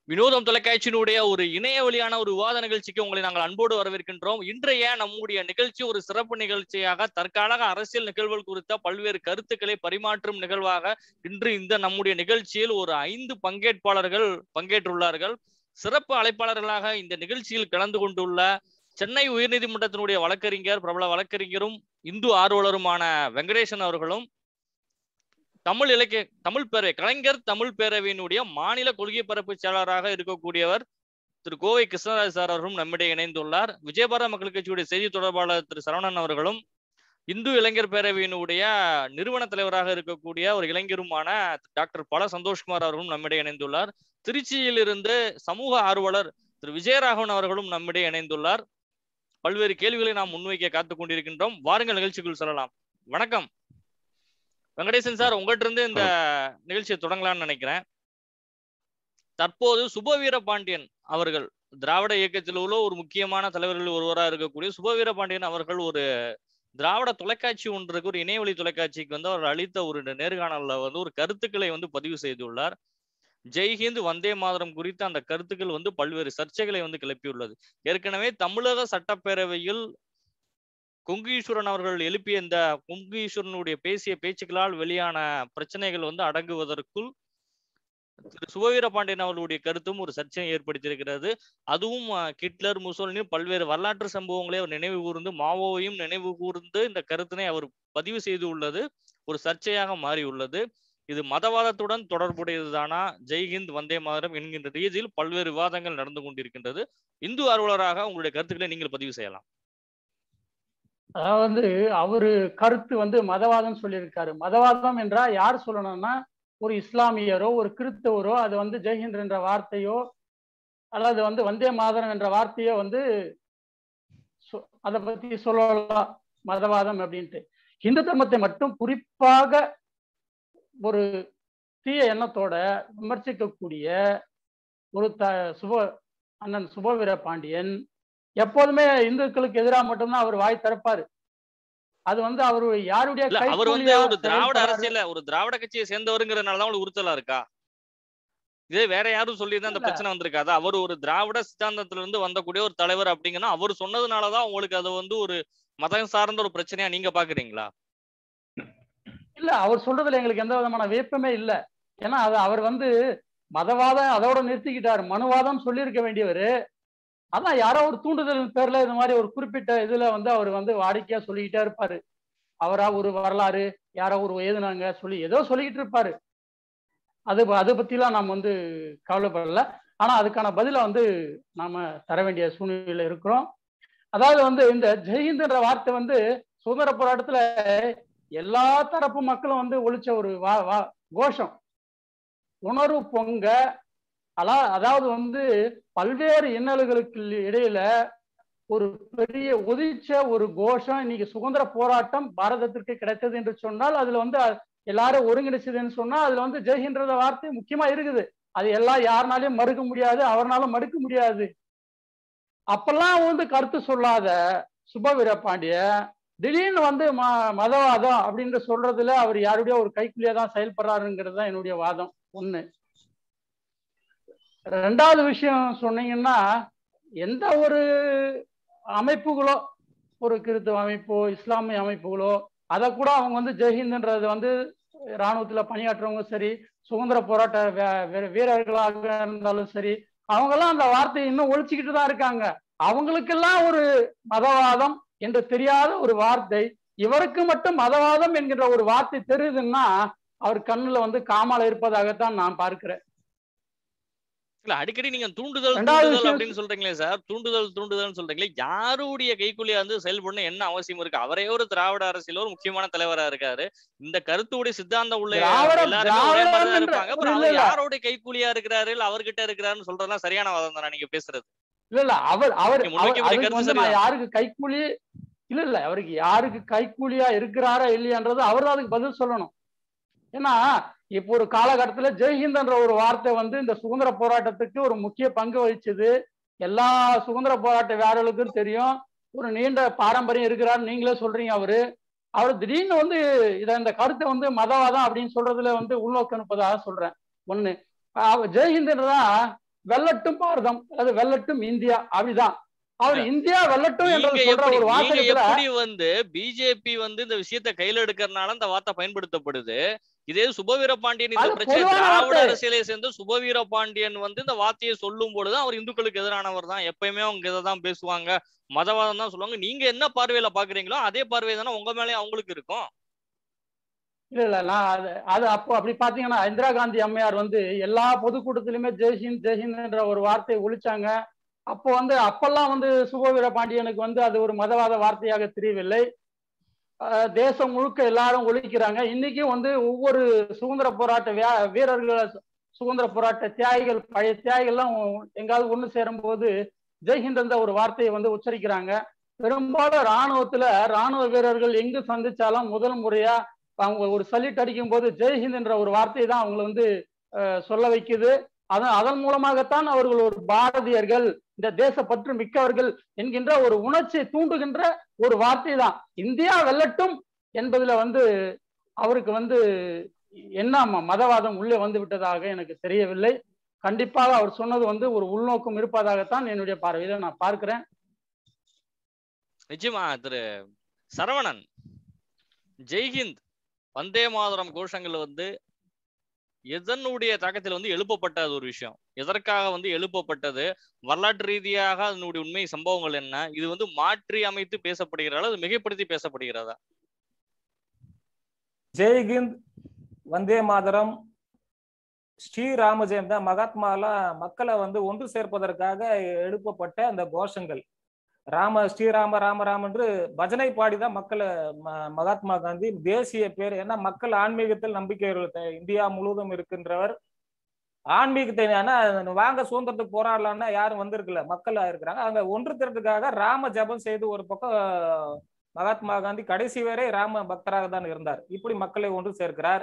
வினோதம் தொலைக்காட்சியினுடைய ஒரு இணைய வழியான ஒரு விவாத நிகழ்ச்சிக்கு உங்களை நாங்கள் அன்போடு வரவேற்கின்றோம் இன்றைய நம்முடைய நிகழ்ச்சி ஒரு சிறப்பு நிகழ்ச்சியாக தற்கால அரசியல் நிகழ்வுகள் குறித்த பல்வேறு கருத்துக்களை பரிமாற்றும் நிகழ்வாக இன்று இந்த நம்முடைய நிகழ்ச்சியில் ஒரு ஐந்து பங்கேற்பாளர்கள் பங்கேற்றுள்ளார்கள் சிறப்பு அழைப்பாளர்களாக இந்த நிகழ்ச்சியில் கலந்து கொண்டுள்ள சென்னை உயர்நீதிமன்றத்தினுடைய வழக்கறிஞர் பிரபல வழக்கறிஞரும் இந்து ஆர்வலருமான வெங்கடேசன் அவர்களும் தமிழ் இலக்கிய தமிழ் பேரவை கலைஞர் தமிழ் பேரவையினுடைய மாநில கொள்கை பரப்பு செயலாளராக இருக்கக்கூடியவர் திரு கோவை கிருஷ்ணராஜ் சார் அவர்களும் நம்மிடையே இணைந்துள்ளார் விஜயபாரத மக்கள் கட்சியுடைய செய்தி தொடர்பாளர் திரு சரவணன் அவர்களும் இந்து இளைஞர் பேரவையினுடைய நிறுவன தலைவராக இருக்கக்கூடிய ஒரு இளைஞருமான டாக்டர் பல சந்தோஷ்குமார் அவர்களும் நம்மிடையே இணைந்துள்ளார் திருச்சியில் இருந்து சமூக ஆர்வலர் திரு விஜயராகவன் அவர்களும் நம்மிடையே இணைந்துள்ளார் பல்வேறு கேள்விகளை நாம் முன்வைக்க காத்துக் கொண்டிருக்கின்றோம் வாருங்கள் நிகழ்ச்சிக்குள் செல்லலாம் வணக்கம் வெங்கடேசன் சார் உங்கள்கிட்ட இருந்து இந்த நிகழ்ச்சியை தொடங்கலாம்னு நினைக்கிறேன் தற்போது சுபவீர பாண்டியன் அவர்கள் திராவிட இயக்கத்தில் உள்ள ஒரு முக்கியமான தலைவர்கள் ஒருவராக இருக்கக்கூடிய சுபவீர பாண்டியன் அவர்கள் ஒரு திராவிட தொலைக்காட்சி ஒன்றுக்கு ஒரு இணையவழி தொலைக்காட்சிக்கு வந்து அவர் அளித்த ஒரு நேர்காணல்ல வந்து ஒரு கருத்துக்களை வந்து பதிவு செய்துள்ளார் ஜெய்ஹிந்த் வந்தே மாதரம் குறித்த அந்த கருத்துக்கள் வந்து பல்வேறு சர்ச்சைகளை வந்து கிளப்பியுள்ளது ஏற்கனவே தமிழக சட்டப்பேரவையில் கொங்கு ஈஸ்வரன் அவர்கள் எழுப்பிய இந்த கொங்கு ஈஸ்வரனுடைய பேசிய பேச்சுக்களால் வெளியான பிரச்சனைகள் வந்து அடங்குவதற்குள் திரு சுபவீர பாண்டியன் அவர்களுடைய கருத்தும் ஒரு சர்ச்சையை ஏற்படுத்தியிருக்கிறது அதுவும் கிட்லர் முசோலினி பல்வேறு வரலாற்று சம்பவங்களை அவர் நினைவு கூர்ந்து மாவோவையும் நினைவு கூர்ந்து இந்த கருத்தினை அவர் பதிவு செய்து உள்ளது ஒரு சர்ச்சையாக மாறியுள்ளது இது மதவாதத்துடன் தொடர்புடையதுதானா ஜெய்ஹிந்த் வந்தே மாதரம் என்கின்ற ரீதியில் பல்வேறு விவாதங்கள் நடந்து கொண்டிருக்கின்றது இந்து ஆர்வலராக உங்களுடைய கருத்துக்களை நீங்கள் பதிவு செய்யலாம் அதாவது அவரு கருத்து வந்து மதவாதம் சொல்லியிருக்காரு மதவாதம் என்றா யார் சொல்லணும்னா ஒரு இஸ்லாமியரோ ஒரு கிறிஸ்தவரோ அது வந்து ஜெய்ஹிந்த் என்ற வார்த்தையோ அல்லது வந்து வந்தே மாதரம் என்ற வார்த்தையோ வந்து அதை பத்தி சொல்லலாம் மதவாதம் அப்படின்ட்டு இந்து தர்மத்தை மட்டும் குறிப்பாக ஒரு தீய எண்ணத்தோட விமர்சிக்கக்கூடிய ஒரு த சுப அண்ணன் சுபவீர பாண்டியன் எப்போதுமே இந்துக்களுக்கு எதிராக மட்டும்தான் அவர் வாய் திறப்பாரு அது வந்து அவரு யாருடைய அவர் வந்து ஒரு திராவிட அரசியல ஒரு திராவிட கட்சியை சேர்ந்தவருங்கிறதுனாலதான் உங்களுக்கு உறுத்தலா இருக்கா இதே வேற யாரும் சொல்லியிருந்தா அந்த பிரச்சனை வந்திருக்காது அவர் ஒரு திராவிட சித்தாந்தத்துல இருந்து வந்தக்கூடிய ஒரு தலைவர் அப்படிங்கன்னா அவர் சொன்னதுனாலதான் உங்களுக்கு அது வந்து ஒரு மதம் சார்ந்த ஒரு பிரச்சனையா நீங்க பாக்குறீங்களா இல்ல அவர் சொல்றதுல எங்களுக்கு எந்த விதமான வியப்பமே இல்ல ஏன்னா அது அவர் வந்து மதவாதம் அதோட நிறுத்திக்கிட்டாரு மனுவாதம் சொல்லியிருக்க வேண்டியவர் அதான் யாரோ ஒரு தூண்டுதல் பேர்ல இந்த மாதிரி ஒரு குறிப்பிட்ட இதுல வந்து அவர் வந்து வாடிக்கையா சொல்லிக்கிட்டே இருப்பாரு அவரா ஒரு வரலாறு யாரோ ஒரு எழுதுனாங்க சொல்லி ஏதோ சொல்லிக்கிட்டு இருப்பாரு அது அதை பத்திலாம் நாம் வந்து கவலைப்படல ஆனா அதுக்கான பதில வந்து நாம தர வேண்டிய சூழ்நிலையில இருக்கிறோம் அதாவது வந்து இந்த ஜெய்ஹிந்த்ன்ற வார்த்தை வந்து சுதந்திர போராட்டத்துல எல்லா தரப்பு மக்களும் வந்து ஒழிச்ச ஒரு வா வா கோஷம் உணர்வு பொங்க அலா அதாவது வந்து பல்வேறு இன்னல்களுக்கு இடையில ஒரு பெரிய ஒதிச்ச ஒரு கோஷம் இன்னைக்கு சுதந்திர போராட்டம் பாரதத்திற்கு கிடைத்தது என்று சொன்னால் அதுல வந்து எல்லாரும் ஒருங்கிணைச்சதுன்னு சொன்னா அதுல வந்து ஜெய்ஹின்றத வார்த்தை முக்கியமா இருக்குது அது எல்லாம் யாருனாலையும் மறுக்க முடியாது அவர்னாலும் மறுக்க முடியாது அப்பெல்லாம் வந்து கருத்து சொல்லாத சுபவீர பாண்டிய திடீர்னு வந்து ம மதவாதம் அப்படின்னு சொல்றதுல அவர் யாருடைய ஒரு கைக்குள்ளேயே தான் செயல்படுறாருங்கிறது தான் என்னுடைய வாதம் ஒண்ணு ரெண்டாவது விஷயம் சொன்னீங்கன்னா எந்த ஒரு அமைப்புகளோ ஒரு கிறித்துவ அமைப்போ இஸ்லாமிய அமைப்புகளோ அதை கூட அவங்க வந்து ஜெய்ஹிந்த்ன்றது வந்து இராணுவத்துல பணியாற்றுறவங்க சரி சுதந்திர போராட்ட வீரர்களாக இருந்தாலும் சரி அவங்கெல்லாம் அந்த வார்த்தையை இன்னும் ஒழிச்சுக்கிட்டு தான் இருக்காங்க அவங்களுக்கெல்லாம் ஒரு மதவாதம் என்று தெரியாத ஒரு வார்த்தை இவருக்கு மட்டும் மதவாதம் என்கின்ற ஒரு வார்த்தை தெரியுதுன்னா அவர் கண்ணுல வந்து காமால இருப்பதாகத்தான் நான் பார்க்கிறேன் இல்ல அடிக்கடி நீங்க தூண்டுதல் தூண்டுதல் அப்படின்னு சொல்றீங்களே சார் தூண்டுதல் தூண்டுதல் சொல்றீங்களே யாருடைய கைக்குள்ளேயே வந்து செயல்படணும் என்ன அவசியம் இருக்கு அவரே ஒரு திராவிட அரசியல் ஒரு முக்கியமான தலைவரா இருக்காரு இந்த கருத்துடைய சித்தாந்தம் உள்ள எல்லாருமே ஒரே மாதிரிதான் இருப்பாங்க அப்புறம் அவர் யாரோட கைக்கூலியா இருக்கிறாரு இல்ல அவர்கிட்ட இருக்கிறாருன்னு சொல்றதெல்லாம் சரியான வாதம் தானே நீங்க பேசுறது இல்ல இல்ல அவர் அவர் யாருக்கு கைக்கூலி இல்ல இல்ல அவருக்கு யாருக்கு கைக்கூலியா இருக்கிறாரா இல்லையான்றது அவர் தான் அதுக்கு பதில் சொல்லணும் ஏன்னா இப்போ ஒரு காலகட்டத்துல ஜெய்ஹிந்த்ன்ற ஒரு வார்த்தை வந்து இந்த சுதந்திர போராட்டத்துக்கு ஒரு முக்கிய பங்கு வகிச்சது எல்லா சுதந்திர போராட்ட வீரர்களுக்கும் தெரியும் ஒரு நீண்ட பாரம்பரியம் இருக்கிறாரு நீங்களே சொல்றீங்க அவரு அவர் திடீர்னு வந்து இத இந்த கருத்தை வந்து மதவாதம் அப்படின்னு சொல்றதுல வந்து உள்நோக்க அனுப்பதாக சொல்றேன் ஒண்ணு ஜெய்ஹிந்த்ன்றதான் வெல்லட்டும் பாரதம் அது வெல்லட்டும் இந்தியா அப்படிதான் அவர் இந்தியா வெல்லட்டும் என்று நீங்க சொல்ற எப்படி ஒரு நீங்க வாசகத்துல எப்படி வந்து பிஜேபி வந்து இந்த விஷயத்த கையில எடுக்கறதுனால இந்த வார்த்தை பயன்படுத்தப்படுது இதே சுபவீர பாண்டியன் இந்த அது பிரச்சனை பொதுவான திராவிட வார்த்தை. அரசியலை சேர்ந்து சுபவீர பாண்டியன் வந்து இந்த வார்த்தையை சொல்லும் பொழுது அவர் இந்துக்களுக்கு எதிரானவர் தான் எப்பயுமே அவங்க இதைதான் பேசுவாங்க மதவாதம் தான் சொல்லுவாங்க நீங்க என்ன பார்வையில பாக்குறீங்களோ அதே பார்வை தானே உங்க மேலயும் அவங்களுக்கு இருக்கும் இல்ல இல்ல நான் அது அது அப்போ அப்படி பாத்தீங்கன்னா இந்திரா காந்தி அம்மையார் வந்து எல்லா பொதுக்கூட்டத்திலுமே ஜெய்ஹிந்த் ஜெய்ஹிந்த் என்ற ஒரு வார்த்தையை ஒழிச்சாங்க அப்போ வந்து அப்பெல்லாம் வந்து சுபவீர பாண்டியனுக்கு வந்து அது ஒரு மதவாத வார்த்தையாக தெரியவில்லை அஹ் தேசம் முழுக்க எல்லாரும் ஒழிக்கிறாங்க இன்னைக்கும் வந்து ஒவ்வொரு சுதந்திர போராட்ட வியா- வீரர்கள் சுதந்திர போராட்ட தியாகிகள் பழைய தியாகிகள்லாம் எங்காவது ஒண்ணு சேரும் போது ஜெய்ஹிந்த் என்ற ஒரு வார்த்தையை வந்து உச்சரிக்கிறாங்க பெரும்பாலும் ராணுவத்துல ராணுவ வீரர்கள் எங்கு சந்திச்சாலும் முதல் முறையா அவங்க ஒரு சல்யூட் அடிக்கும் போது ஜெய்ஹிந்த் என்ற ஒரு வார்த்தையை தான் அவங்களை வந்து அஹ், சொல்ல வைக்குது அதன் அதன் மூலமாகத்தான் அவர்கள் ஒரு பாரதியர்கள் இந்த தேசப்பற்று மிக்கவர்கள் என்கின்ற ஒரு உணர்ச்சியை தூண்டுகின்ற ஒரு வார்த்தை தான் இந்தியா வெல்லட்டும் என்பதுல வந்து அவருக்கு வந்து என்ன ம- மதவாதம் உள்ளே வந்து விட்டதாக எனக்கு தெரியவில்லை கண்டிப்பாக அவர் சொன்னது வந்து ஒரு உள்நோக்கம் இருப்பதாகத்தான் என்னுடைய பார்வையில நான் பார்க்கிறேன் நிச்சயமா திரு சரவணன் ஜெய்ஹிந்த் வந்தே மாதரம் கோஷங்கள் வந்து எதனுடைய தாக்கத்தில் வந்து எழுப்பப்பட்ட அது ஒரு விஷயம் எதற்காக வந்து எழுப்பப்பட்டது வரலாற்று ரீதியாக அதனுடைய உண்மை சம்பவங்கள் என்ன இது வந்து மாற்றி அமைத்து பேசப்படுகிறதா அது மிகைப்படுத்தி பேசப்படுகிறதா ஜெய்ஹிந்த் வந்தே மாதரம் ஸ்ரீராம ஜெயம் தான் மகாத்மாலாம் மக்களை வந்து ஒன்று சேர்ப்பதற்காக எழுப்பப்பட்ட அந்த கோஷங்கள் ராம ஸ்ரீராம ராம ராம் என்று பஜனை பாடிதான் மக்களை ம- மகாத்மா காந்தி தேசிய பேர் ஏன்னா மக்கள் ஆன்மீகத்தில் நம்பிக்கை உள்ள இந்தியா முழுவதும் இருக்கின்றவர் ஆன்மீகத்தை ஆனா வாங்க சுதந்திரத்துக்கு போராடலாம்னா யாரும் வந்திருக்கல மக்கள் இருக்கிறாங்க அங்க ஒன்று திரட்டுக்காக ராம ஜபம் செய்து ஒரு பக்கம் மகாத்மா காந்தி கடைசி வரை ராம பக்தராக தான் இருந்தார் இப்படி மக்களை ஒன்று சேர்க்கிறார்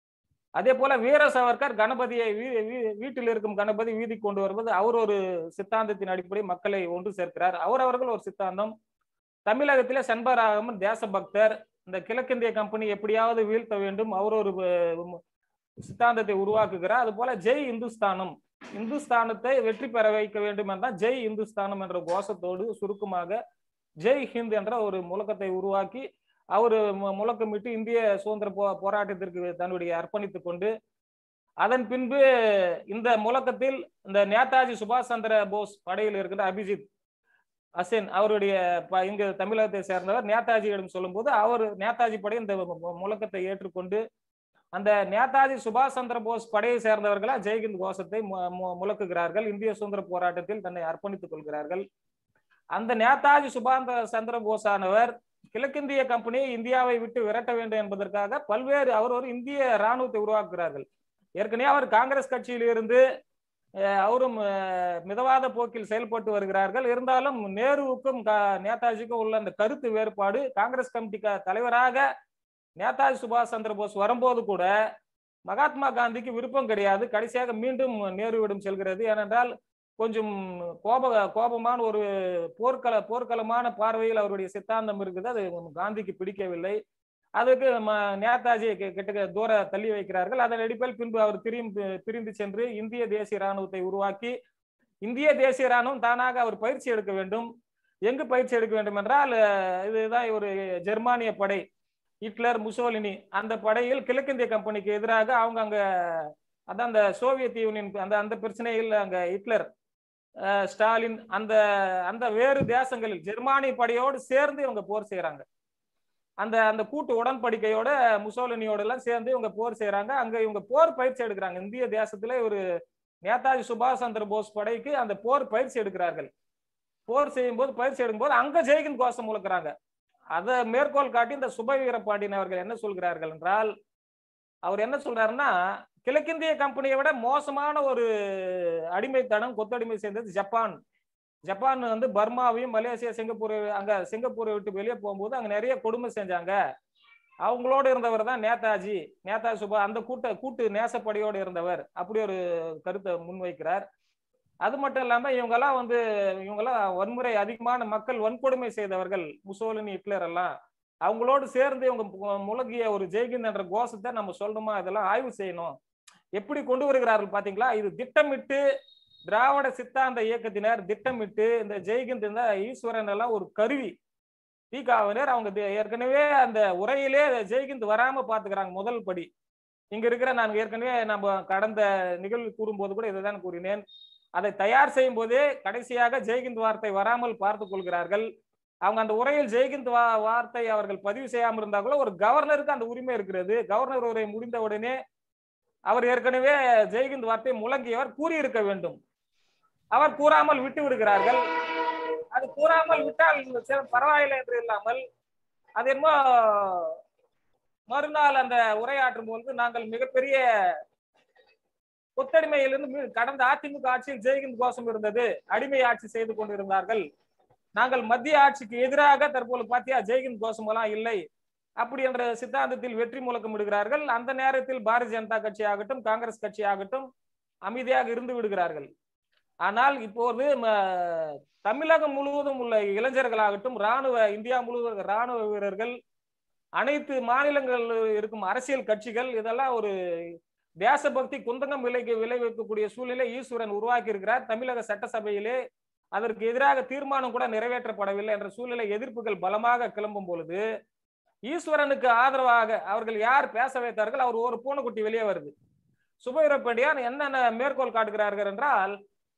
அதே போல வீர சவர்கர் கணபதியை வீ- வீ- வீட்டில் இருக்கும் கணபதி வீதி கொண்டு வருவது அவர் ஒரு சித்தாந்தத்தின் அடிப்படை மக்களை ஒன்று சேர்க்கிறார் அவர் அவர்கள் ஒரு சித்தாந்தம் தமிழகத்திலே சண்பராகவன் தேசபக்தர் இந்த கிழக்கிந்திய கம்பெனி எப்படியாவது வீழ்த்த வேண்டும் அவர் ஒரு அஹ், சித்தாந்தத்தை உருவாக்குகிறார் அது போல ஜெய் இந்துஸ்தானம் இந்துஸ்தானத்தை வெற்றி பெற வைக்க வேண்டும் என்றால் ஜெய் இந்துஸ்தானம் என்ற கோஷத்தோடு சுருக்கமாக ஜெய் ஹிந்த் என்ற ஒரு முழக்கத்தை உருவாக்கி அவர் முழக்கமிட்டு இந்திய சுதந்திர போ போராட்டத்திற்கு தன்னுடைய அர்ப்பணித்துக் கொண்டு அதன் பின்பு இந்த முழக்கத்தில் இந்த நேதாஜி சுபாஷ் சந்திர போஸ் படையில் இருக்கின்ற அபிஜித் அசேன் அவருடைய ப- இங்கு தமிழகத்தை சேர்ந்தவர் நேதாஜியிடம் சொல்லும்போது அவர் நேதாஜி படை இந்த மு- முழக்கத்தை ஏற்றுக்கொண்டு அந்த நேதாஜி சுபாஷ் சந்திர போஸ் படையை சேர்ந்தவர்களா ஜெய்ஹிந்த் கோஷத்தை மு- மு- முழக்குகிறார்கள் இந்திய சுதந்திர போராட்டத்தில் தன்னை அர்ப்பணித்துக் கொள்கிறார்கள் அந்த நேதாஜி சுபாஷ் சந்திர போஸ் ஆனவர் கிழக்கிந்திய கம்பெனியை இந்தியாவை விட்டு விரட்ட வேண்டும் என்பதற்காக பல்வேறு அவர் ஒரு இந்திய ராணுவத்தை உருவாக்குகிறார்கள் ஏற்கனவே அவர் காங்கிரஸ் கட்சியில் இருந்து அஹ், அவரும் அஹ், மிதவாத போக்கில் செயல்பட்டு வருகிறார்கள் இருந்தாலும் நேருவுக்கும் கா- நேதாஜிக்கும் உள்ள அந்த கருத்து வேறுபாடு காங்கிரஸ் கமிட்டி க- தலைவராக நேதாஜி சுபாஷ் சந்திர போஸ் வரும்போது கூட மகாத்மா காந்திக்கு விருப்பம் கிடையாது கடைசியாக மீண்டும் நேருவிடம் செல்கிறது ஏனென்றால் கொஞ்சம் கோப கோபமான ஒரு போர்க்கள போர்க்களமான பார்வையில் அவருடைய சித்தாந்தம் இருக்குது அது காந்திக்கு பிடிக்கவில்லை அதுக்கு ம- நேதாஜியை கி- கிட்ட தூர தள்ளி வைக்கிறார்கள் அதன் அடிப்படையில் பின்பு அவர் திரும்பி பிரிந்து சென்று இந்திய தேசிய ராணுவத்தை உருவாக்கி இந்திய தேசிய ராணுவம் தானாக அவர் பயிற்சி எடுக்க வேண்டும் எங்கு பயிற்சி எடுக்க வேண்டும் என்றால் அஹ், இதுதான் ஒரு ஜெர்மானிய படை ஹிட்லர் முசோலினி அந்த படையில் கிழக்கிந்திய கம்பெனிக்கு எதிராக அவங்க அங்க அதான் அந்த சோவியத் யூனியன் அந்த அந்த பிரச்சனையில் அங்க ஹிட்லர் அஹ், ஸ்டாலின் அந்த அந்த வேறு தேசங்களில் ஜெர்மானிய படையோடு சேர்ந்து இவங்க போர் செய்யறாங்க அந்த அந்த கூட்டு உடன்படிக்கையோட முசோலினியோட எல்லாம் சேர்ந்து இவங்க போர் செய்யறாங்க அங்க இவங்க போர் பயிற்சி எடுக்கிறாங்க இந்திய தேசத்துல ஒரு நேதாஜி சுபாஷ் சந்திர போஸ் படைக்கு அந்த போர் பயிற்சி எடுக்கிறார்கள் போர் செய்யும் போது பயிற்சி எடுக்கும்போது அங்க ஜெய்கின் கோஷம் முழக்கிறாங்க அதை மேற்கோள் காட்டி இந்த சுபவீர பாண்டியன் அவர்கள் என்ன சொல்கிறார்கள் என்றால் அவர் என்ன சொல்றாருன்னா கிழக்கிந்திய கம்பெனியை விட மோசமான ஒரு அடிமைத்தனம் கொத்தடிமை செய்தது ஜப்பான் ஜப்பான் வந்து பர்மாவையும் மலேசியா சிங்கப்பூர் அங்க சிங்கப்பூரை விட்டு வெளியே போகும்போது அங்க நிறைய கொடுமை செஞ்சாங்க அவங்களோட இருந்தவர் தான் நேதாஜி நேதாஜி சுபா அந்த கூட்ட கூட்டு நேசப்படையோடு இருந்தவர் அப்படி ஒரு கருத்தை முன்வைக்கிறார் அது மட்டும் இல்லாம இவங்கெல்லாம் வந்து இவங்கெல்லாம் வன்முறை அதிகமான மக்கள் வன்கொடுமை செய்தவர்கள் முசோலினி ஹிட்லர் எல்லாம் அவங்களோடு சேர்ந்து இவங்க மு- முழங்கிய ஒரு ஜெய்கிந்த் என்ற கோஷத்தை நம்ம சொல்லணுமா இதெல்லாம் ஆய்வு செய்யணும் எப்படி கொண்டு வருகிறார்கள் பாத்தீங்களா இது திட்டமிட்டு திராவிட சித்தாந்த இயக்கத்தினர் திட்டமிட்டு இந்த ஜெய்கிந்த் இந்த ஈஸ்வரன் எல்லாம் ஒரு கருவி தீகாவினர் அவங்க தி- ஏற்கனவே அந்த உரையிலே ஜெய்கிந்த் வராம பாத்துக்கிறாங்க முதல் படி இங்க இருக்கிற நான் ஏற்கனவே நம்ம கடந்த நிகழ்வு கூறும்போது கூட இதுதான் கூறினேன் அதை தயார் செய்யும் போதே கடைசியாக ஜெய்கிந்த் வார்த்தை வராமல் பார்த்துக் கொள்கிறார்கள் அவங்க அந்த உரையில் ஜெய்கிந்த் வா வார்த்தை அவர்கள் பதிவு செய்யாமல் இருந்தா கூட ஒரு கவர்னருக்கு அந்த உரிமை இருக்கிறது கவர்னர் உரை முடிந்த உடனே அவர் ஏற்கனவே ஜெய்கிந்த் வார்த்தை முழங்கியவர் கூறியிருக்க வேண்டும் அவர் கூறாமல் விட்டு விடுகிறார்கள் அது கூறாமல் விட்டால் சரி, பரவாயில்லை என்று இல்லாமல் அது என்னமோ மறுநாள் அந்த உரையாற்றும் பொழுது நாங்கள் மிகப்பெரிய கொத்தடிமையிலிருந்து மீ- கடந்த அதிமுக ஆட்சியில் ஜெய்கிந்த் கோஷம் இருந்தது அடிமை ஆட்சி செய்து கொண்டிருந்தார்கள் நாங்கள் மத்திய ஆட்சிக்கு எதிராக தற்போது பாத்தியா ஜெய்கிந்த் கோஷம் எல்லாம் இல்லை அப்படி என்ற சித்தாந்தத்தில் வெற்றி முழக்கம் விடுகிறார்கள் அந்த நேரத்தில் பாரதிய ஜனதா கட்சி ஆகட்டும் காங்கிரஸ் கட்சி ஆகட்டும் அமைதியாக இருந்து விடுகிறார்கள் ஆனால் இப்போது ம- தமிழகம் முழுவதும் உள்ள இளைஞர்களாகட்டும் ராணுவ இந்தியா முழுவதும் ராணுவ வீரர்கள் அனைத்து மாநிலங்களில் இருக்கும் அரசியல் கட்சிகள் இதெல்லாம் ஒரு தேசபக்தி குந்தகம் விளைக்கு விளைவிக்கக்கூடிய சூழ்நிலை ஈஸ்வரன் உருவாக்கி இருக்கிறார் தமிழக சட்டசபையிலே அதற்கு எதிராக தீர்மானம் கூட நிறைவேற்றப்படவில்லை என்ற சூழ்நிலை எதிர்ப்புகள் பலமாக கிளம்பும் பொழுது ஈஸ்வரனுக்கு ஆதரவாக அவர்கள் யார் பேச வைத்தார்கள் அவர் ஒரு பூனைக்குட்டி வெளியே வருது சுபவீரப்பண்டியான் என்னென்ன மேற்கோள் காட்டுகிறார்கள் என்றால்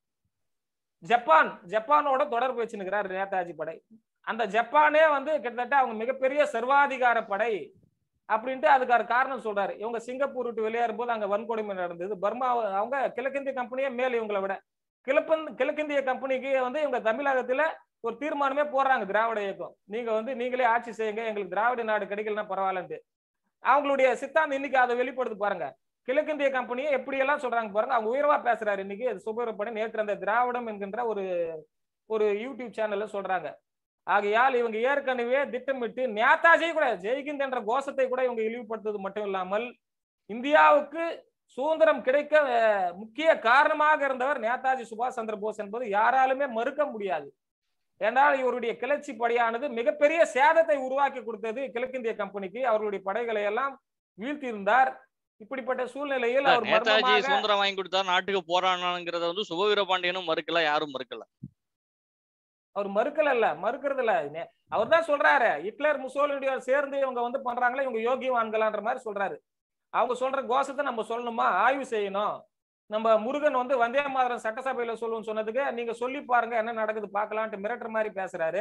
ஜப்பான் ஜப்பானோட தொடர்பு வச்சுருக்கிறார் நேதாஜி படை அந்த ஜப்பானே வந்து கிட்டத்தட்ட அவங்க மிகப்பெரிய சர்வாதிகார படை அப்படின்ட்டு அதுக்கான காரணம் சொல்றாரு இவங்க சிங்கப்பூர் விட்டு வெளியேறும் போது அங்க வன்கொடுமை நடந்தது பர்மா அவங்க கிழக்கிந்திய கம்பெனியே மேல் இவங்களை விட கிழப்பன் கிழக்கிந்திய கம்பெனிக்கு வந்து இவங்க தமிழகத்துல ஒரு தீர்மானமே போடுறாங்க திராவிட இயக்கம் நீங்க வந்து நீங்களே ஆட்சி செய்யுங்க எங்களுக்கு திராவிட நாடு கிடைக்கலன்னா பரவாயில்லன்ட்டு அவங்களுடைய சித்தாந்தம் இன்னைக்கு அதை வெளிப்படுத்து பாருங்க கிழக்கிந்திய கம்பெனியை எப்படி எல்லாம் சொல்றாங்க பாருங்க அவங்க உயர்வா பேசுறாரு இன்னைக்கு சுபரப்படி நேற்று அந்த திராவிடம் என்கின்ற ஒரு ஒரு யூடியூப் சேனல்ல சொல்றாங்க ஆகையால் இவங்க ஏற்கனவே திட்டமிட்டு நேதாஜி கூட ஜெய்கிந்த் என்ற கோஷத்தை கூட இவங்க இழிவுபடுத்துவது மட்டும் இல்லாமல் இந்தியாவுக்கு சுதந்திரம் கிடைக்க அஹ், முக்கிய காரணமாக இருந்தவர் நேதாஜி சுபாஷ் சந்திர போஸ் என்பது யாராலுமே மறுக்க முடியாது ஏனால் இவருடைய கிளர்ச்சி படையானது மிகப்பெரிய சேதத்தை உருவாக்கி கொடுத்தது கிழக்கிந்திய கம்பெனிக்கு அவர்களுடைய படைகளை எல்லாம் வீழ்த்தியிருந்தார் இப்படிப்பட்ட சூழ்நிலையில் அவர் நேதாஜி மர்மமாக சுதந்திரம் வாங்கி கொடுத்தா நாட்டுக்கு போராடணுங்கிறத வந்து சுபவீர பாண்டியனும் மறுக்கல யாரும் மறுக்கல அவர் மறுக்கல இல்ல மறுக்கிறது இல்ல அவர் தான் சொல்றாரு ஹிட்லர் முசோலினியோட சேர்ந்து இவங்க வந்து பண்றாங்களே இவங்க யோகியவான்களான்ற மாதிரி சொல்றாரு அவங்க சொல்ற கோஷத்தை நம்ம சொல்லணுமா ஆய்வு செய்யணும் நம்ம முருகன் வந்து வந்தே மாதரம் சட்டசபையில சொல்லுவோம்னு சொன்னதுக்கு நீங்க சொல்லி பாருங்க என்ன நடக்குது பார்க்கலான்ட்டு மிரட்டுற மாதிரி பேசுறாரு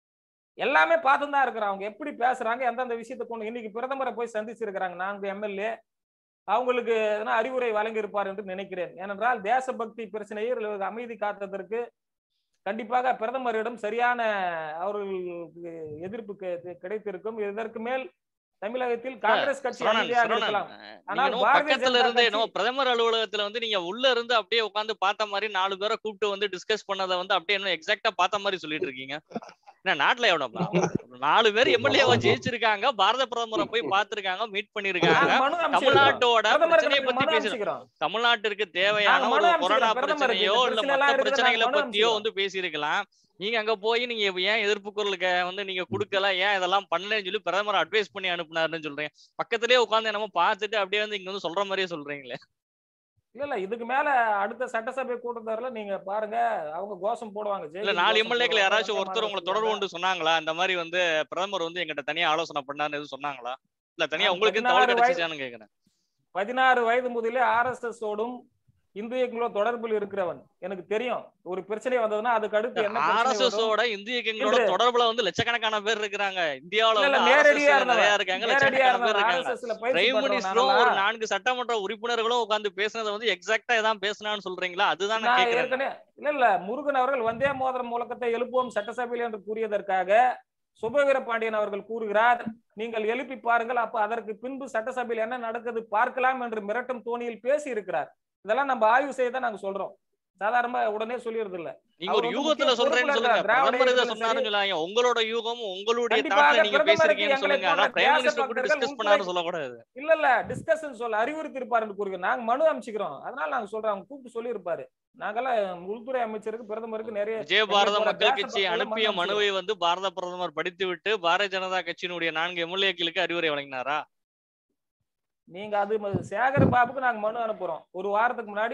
எல்லாமே பார்த்து தான் இருக்கிறோம் அவங்க எப்படி பேசுறாங்க எந்தெந்த விஷயத்தை கொண்டு இன்னைக்கு பிரதமரை போய் சந்திச்சிருக்கிறாங்க நான்கு எம்எல்ஏ அவங்களுக்கு எதனா அறிவுரை வழங்கி இருப்பார் என்று நினைக்கிறேன் ஏனென்றால் தேசபக்தி பிரச்சனையில் அமைதி காத்ததற்கு கண்டிப்பாக பிரதமரிடம் சரியான அவர்களுக்கு எதிர்ப்பு கி- கிடைத்திருக்கும் இதற்கு மேல் தமிழகத்தில் காங்கிரஸ் கட்சி சரவணன், அமைதியாக சரவணன், இருக்கலாம் நீங்க ஆனால் என்னமோ பாரதிய பக்கத்துல ஜனதா இருந்து கட்சி- என்னமோ பிரதமர் அலுவலகத்துல வந்து நீங்க உள்ள இருந்து அப்படியே உட்கார்ந்து பார்த்த மாதிரி நாலு பேரை கூப்பிட்டு வந்து டிஸ்கஸ் பண்ணதை வந்து அப்படியே என்ன எக்ஸாக்டா பார்த்த மாதிரி சொல்லிட்டு இருக்கீங்க என்ன நாட்டுல எவ்வளவு நாலு பேர் எம்எல்ஏவா ஜெயிச்சிருக்காங்க பாரத பிரதமரை போய் பார்த்திருக்காங்க மீட் பண்ணிருக்காங்க நாங்க மனு அனுப்பிச்சிருக்கிறோம். தமிழ்நாட்டோட பிரதமருக்கு பிரச்சனையை பத்தி மனு பேசுறோம் அனுப்பிச்சிருக்கிறோம். தமிழ்நாட்டுக்கு தேவையான நாங்க ஒரு மனு கொரோனா அனுப்பிச்சிருக்கிறோம். பிரதமருக்கு பிரச்சனையோ இந்த இல்ல பிரச்சனை மத்த எல்லாம் இருக்குது, பிரச்சனைகளை நாங்க மனு பத்தியோ அனுப்பிச்சிருக்கிறோம். வந்து பேசியிருக்கலாம் நீங்க அங்க போய் நீங்க ஏன் எதிர்ப்பு குரலுக்கு வந்து நீங்க கொடுக்கல ஏன் இதெல்லாம் பண்ணலன்னு சொல்லி பிரதமர் அட்வைஸ் பண்ணி அனுப்புனாருன்னு சொல்றீங்க பக்கத்திலேயே உட்கார்ந்து என்னமோ பார்த்துட்டு அப்படியே வந்து இங்க வந்து சொல்ற மாதிரியே சொல்றீங்களே இல்ல இல்ல இதுக்கு மேல அடுத்த சட்டசபை கூட்டத்தொடர்ல நீங்க பாருங்க அவங்க கோஷம் போடுவாங்க இல்ல ஜெயலலிதா நாலு கோஷம் எம்எல்ஏக்கள் போடுவாங்க, யாராச்சும் வந்தே ஒருத்தர் உங்களை மாதரம் தொடர்பு சொல்லுவாங்க. கொண்டு சொன்னாங்களா இந்த மாதிரி வந்து பிரதமர் வந்து எங்கிட்ட தனியா ஆலோசனை பண்ணாருன்னு எதுவும் சொன்னாங்களா இல்ல தனியா நான் உங்களுக்கு பதினாறு தகவல் வயது- கிடைச்சிச்சான்னு கேக்குறேன் பதினாறு வயது முதலே ஆர்எஸ்எஸ் ஓடும் இந்தியங்களோ தொடர்பில் இருக்கிறவன் எனக்கு தெரியும் ஒரு பிரச்சனை வந்ததுன்னா அதுக்கு அடுத்து என்ன பிரச்சனை ஆர்எஸ்எஸ் வரும்? ஓட இந்திய இயக்கங்களோட இன்று- தொடர்புல வந்து லட்சக்கணக்கான பேர் இருக்காங்க இந்தியாவுல இல்ல, இல்ல, வந்து நேரடியா RSS நிறைய இருந்தவன். இருக்காங்க நேரடியா லட்சக்கணக்கான பேர் இருந்தவன் இருக்காங்க RSS ல பயிற்சி பிரைம் பெற்றவன் மினிஸ்டரும் நானெல்லாம். ஒரு நான்கு சட்டமன்ற உறுப்பினர்களும் உட்கார்ந்து பேசுனதை வந்து எக்ஸாக்டா இதான் பேசினான்னு சொல்றீங்களா அதுதான் நான் நான் கேக்குறேன் ஏற்கனவே இல்ல இல்ல முருகன் அவர்கள் வந்தே மோதிரம் முழக்கத்தை எழுப்புவோம் சட்டசபையில் என்று கூறியதற்காக சுபவீர பாண்டியன் அவர்கள் கூறுகிறார் நீங்கள் எழுப்பி பாருங்கள் அப்ப அதற்கு பின்பு சட்டசபையில் என்ன நடக்குது பார்க்கலாம் என்று மிரட்டும் தோணியில் பேசி இருக்கிறார் இதெல்லாம் நம்ம ஆய்வு செய்ய தான் நாங்க சொல்றோம் சாதாரணமா உடனே சொல்லிடுறது இல்ல நீங்க அவர் ஒரு வந்து யூகத்துல முக்கிய சொல்றேன்னு பொறுப்புல சொல்லுங்க இருக்கிறார். திராவிட பிரதமர் இதை இயக்கத்துல சொன்னாருன்னு சொல்லாங்க உங்களோட யூகமும் உங்களுடைய கண்டிப்பாக தாட்ல நீங்க பிரதமருக்கு பேசிருக்கீங்கன்னு எங்களை சொல்லுங்க போன்ற ஆனா பிரைம் தேச மினிஸ்டர் கூட பக்தர்கள் டிஸ்கஸ் உள்துறை- பண்ணாருன்னு சொல்லக்கூடாது இல்ல இல்ல டிஸ்கஷன் சொல்ல அறிவுறுத்தி இருப்பார் என்று கூறுகிறோம் நாங்க மனு அமைச்சுக்கிறோம் அதனால நாங்க சொல்றோம் அவங்க கூப்பிட்டு சொல்லி இருப்பாரு நாங்கெல்லாம் உள்துறை அமைச்சருக்கு பிரதமருக்கு நிறைய விஜய பாரத போல மக்கள் தேச கட்சி பக்தர்கள் அனுப்பிய மன்னிச்சிடுவோம். மனுவை வந்து பாரத பிரதமர் படித்துவிட்டு பாரதிய ஜனதா கட்சியினுடைய நான்கு எம்எல்ஏக்களுக்கு அறிவுரை வழங்கினாரா நீங்க அது ம- சேகர் பாபுக்கு நாங்க மனு அனுப்புறோம் ஒரு வாரத்துக்கு முன்னாடி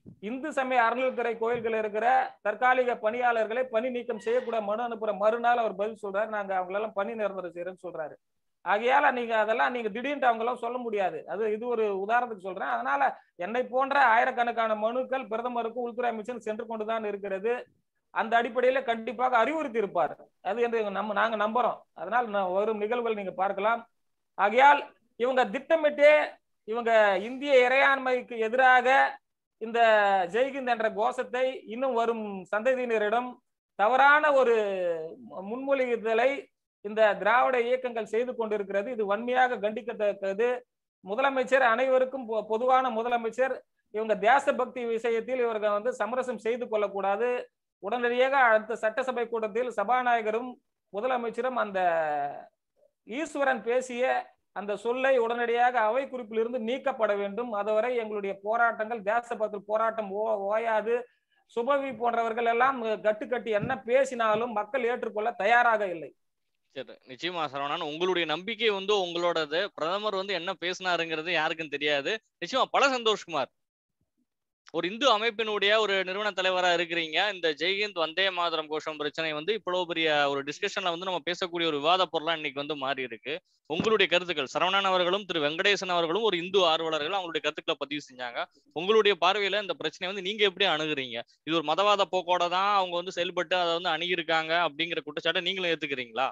இந்து சமய அறநிலைத்துறை கோயில்கள் இருக்கிற தற்காலிக பணியாளர்களை பணி நீக்கம் செய்யக்கூட மனு அனுப்புற மறுநாள் அவர் பதில் சொல்றாரு நாங்க அவங்களெல்லாம் பணி நிரந்தரம் செய்யறேன்னு சொல்றாரு ஆகையால நீங்க அதெல்லாம் நீங்க திடீர்னு அவங்க எல்லாம் சொல்ல முடியாது அது இது ஒரு உதாரணத்துக்கு சொல்றேன் அதனால என்னை போன்ற ஆயிரக்கணக்கான மனுக்கள் பிரதமருக்கும் உள்துறை அமைச்சரும் சென்று கொண்டுதான் இருக்கிறது அந்த அடிப்படையில கண்டிப்பாக அறிவுறுத்தி இருப்பார் அது என்று நம்ம நாங்க நம்புறோம் அதனால் நான் வரும் நிகழ்வுகள் நீங்க பார்க்கலாம் ஆகையால் இவங்க திட்டமிட்டே இவங்க இந்திய இறையாண்மைக்கு எதிராக இந்த ஜெய்ஹிந்த் என்ற கோஷத்தை இன்னும் வரும் சந்ததியினரிடம் தவறான ஒரு முன்மொழிதலை இந்த திராவிட இயக்கங்கள் செய்து கொண்டிருக்கிறது இது வன்மையாக கண்டிக்கத்தக்கது முதலமைச்சர் அனைவருக்கும் பொ- பொதுவான முதலமைச்சர் இவங்க தேசபக்தி விஷயத்தில் இவர்கள் வந்து சமரசம் செய்து கொள்ளக்கூடாது உடனடியாக அடுத்த சட்டசபை கூட்டத்தில் சபாநாயகரும் முதலமைச்சரும் அந்த ஈஸ்வரன் பேசிய அந்த சொல்லை உடனடியாக அவை குறிப்பிலிருந்து நீக்கப்பட வேண்டும் அதுவரை எங்களுடைய போராட்டங்கள் தேசபக்தி போராட்டம் ஓ- ஓயாது சுபவி போன்றவர்கள் எல்லாம் கட்டு கட்டி என்ன பேசினாலும் மக்கள் ஏற்றுக்கொள்ள தயாராக இல்லை சரி நிச்சயமா சரவணன் உங்களுடைய நம்பிக்கை வந்து உங்களோடது பிரதமர் வந்து என்ன பேசினாருங்கிறது யாருக்கும் தெரியாது நிச்சயமா பல சந்தோஷ்குமார் ஒரு இந்து அமைப்பினுடைய ஒரு நிறுவன தலைவரா இருக்கிறீங்க இந்த ஜெய்ஹிந்த் வந்தே மாதரம் கோஷம் பிரச்சனை வந்து இவ்வளவு பெரிய ஒரு டிஸ்கஷன்ல வந்து நம்ம பேசக்கூடிய ஒரு விவாத பொருளா இன்னைக்கு வந்து மாறி இருக்கு உங்களுடைய கருத்துக்கள் சரவணன் அவர்களும் திரு வெங்கடேசன் அவர்களும் ஒரு இந்து ஆர்வலர்கள் அவங்களுடைய கருத்துக்களை பதிவு செஞ்சாங்க உங்களுடைய பார்வையில இந்த பிரச்சனை வந்து நீங்க எப்படி அணுகுறீங்க இது ஒரு மதவாத போக்கோட தான் அவங்க வந்து செயல்பட்டு அதை வந்து அணுகியிருக்காங்க அப்படிங்கிற குற்றச்சாட்டை நீங்களும் ஏத்துக்கிறீங்களா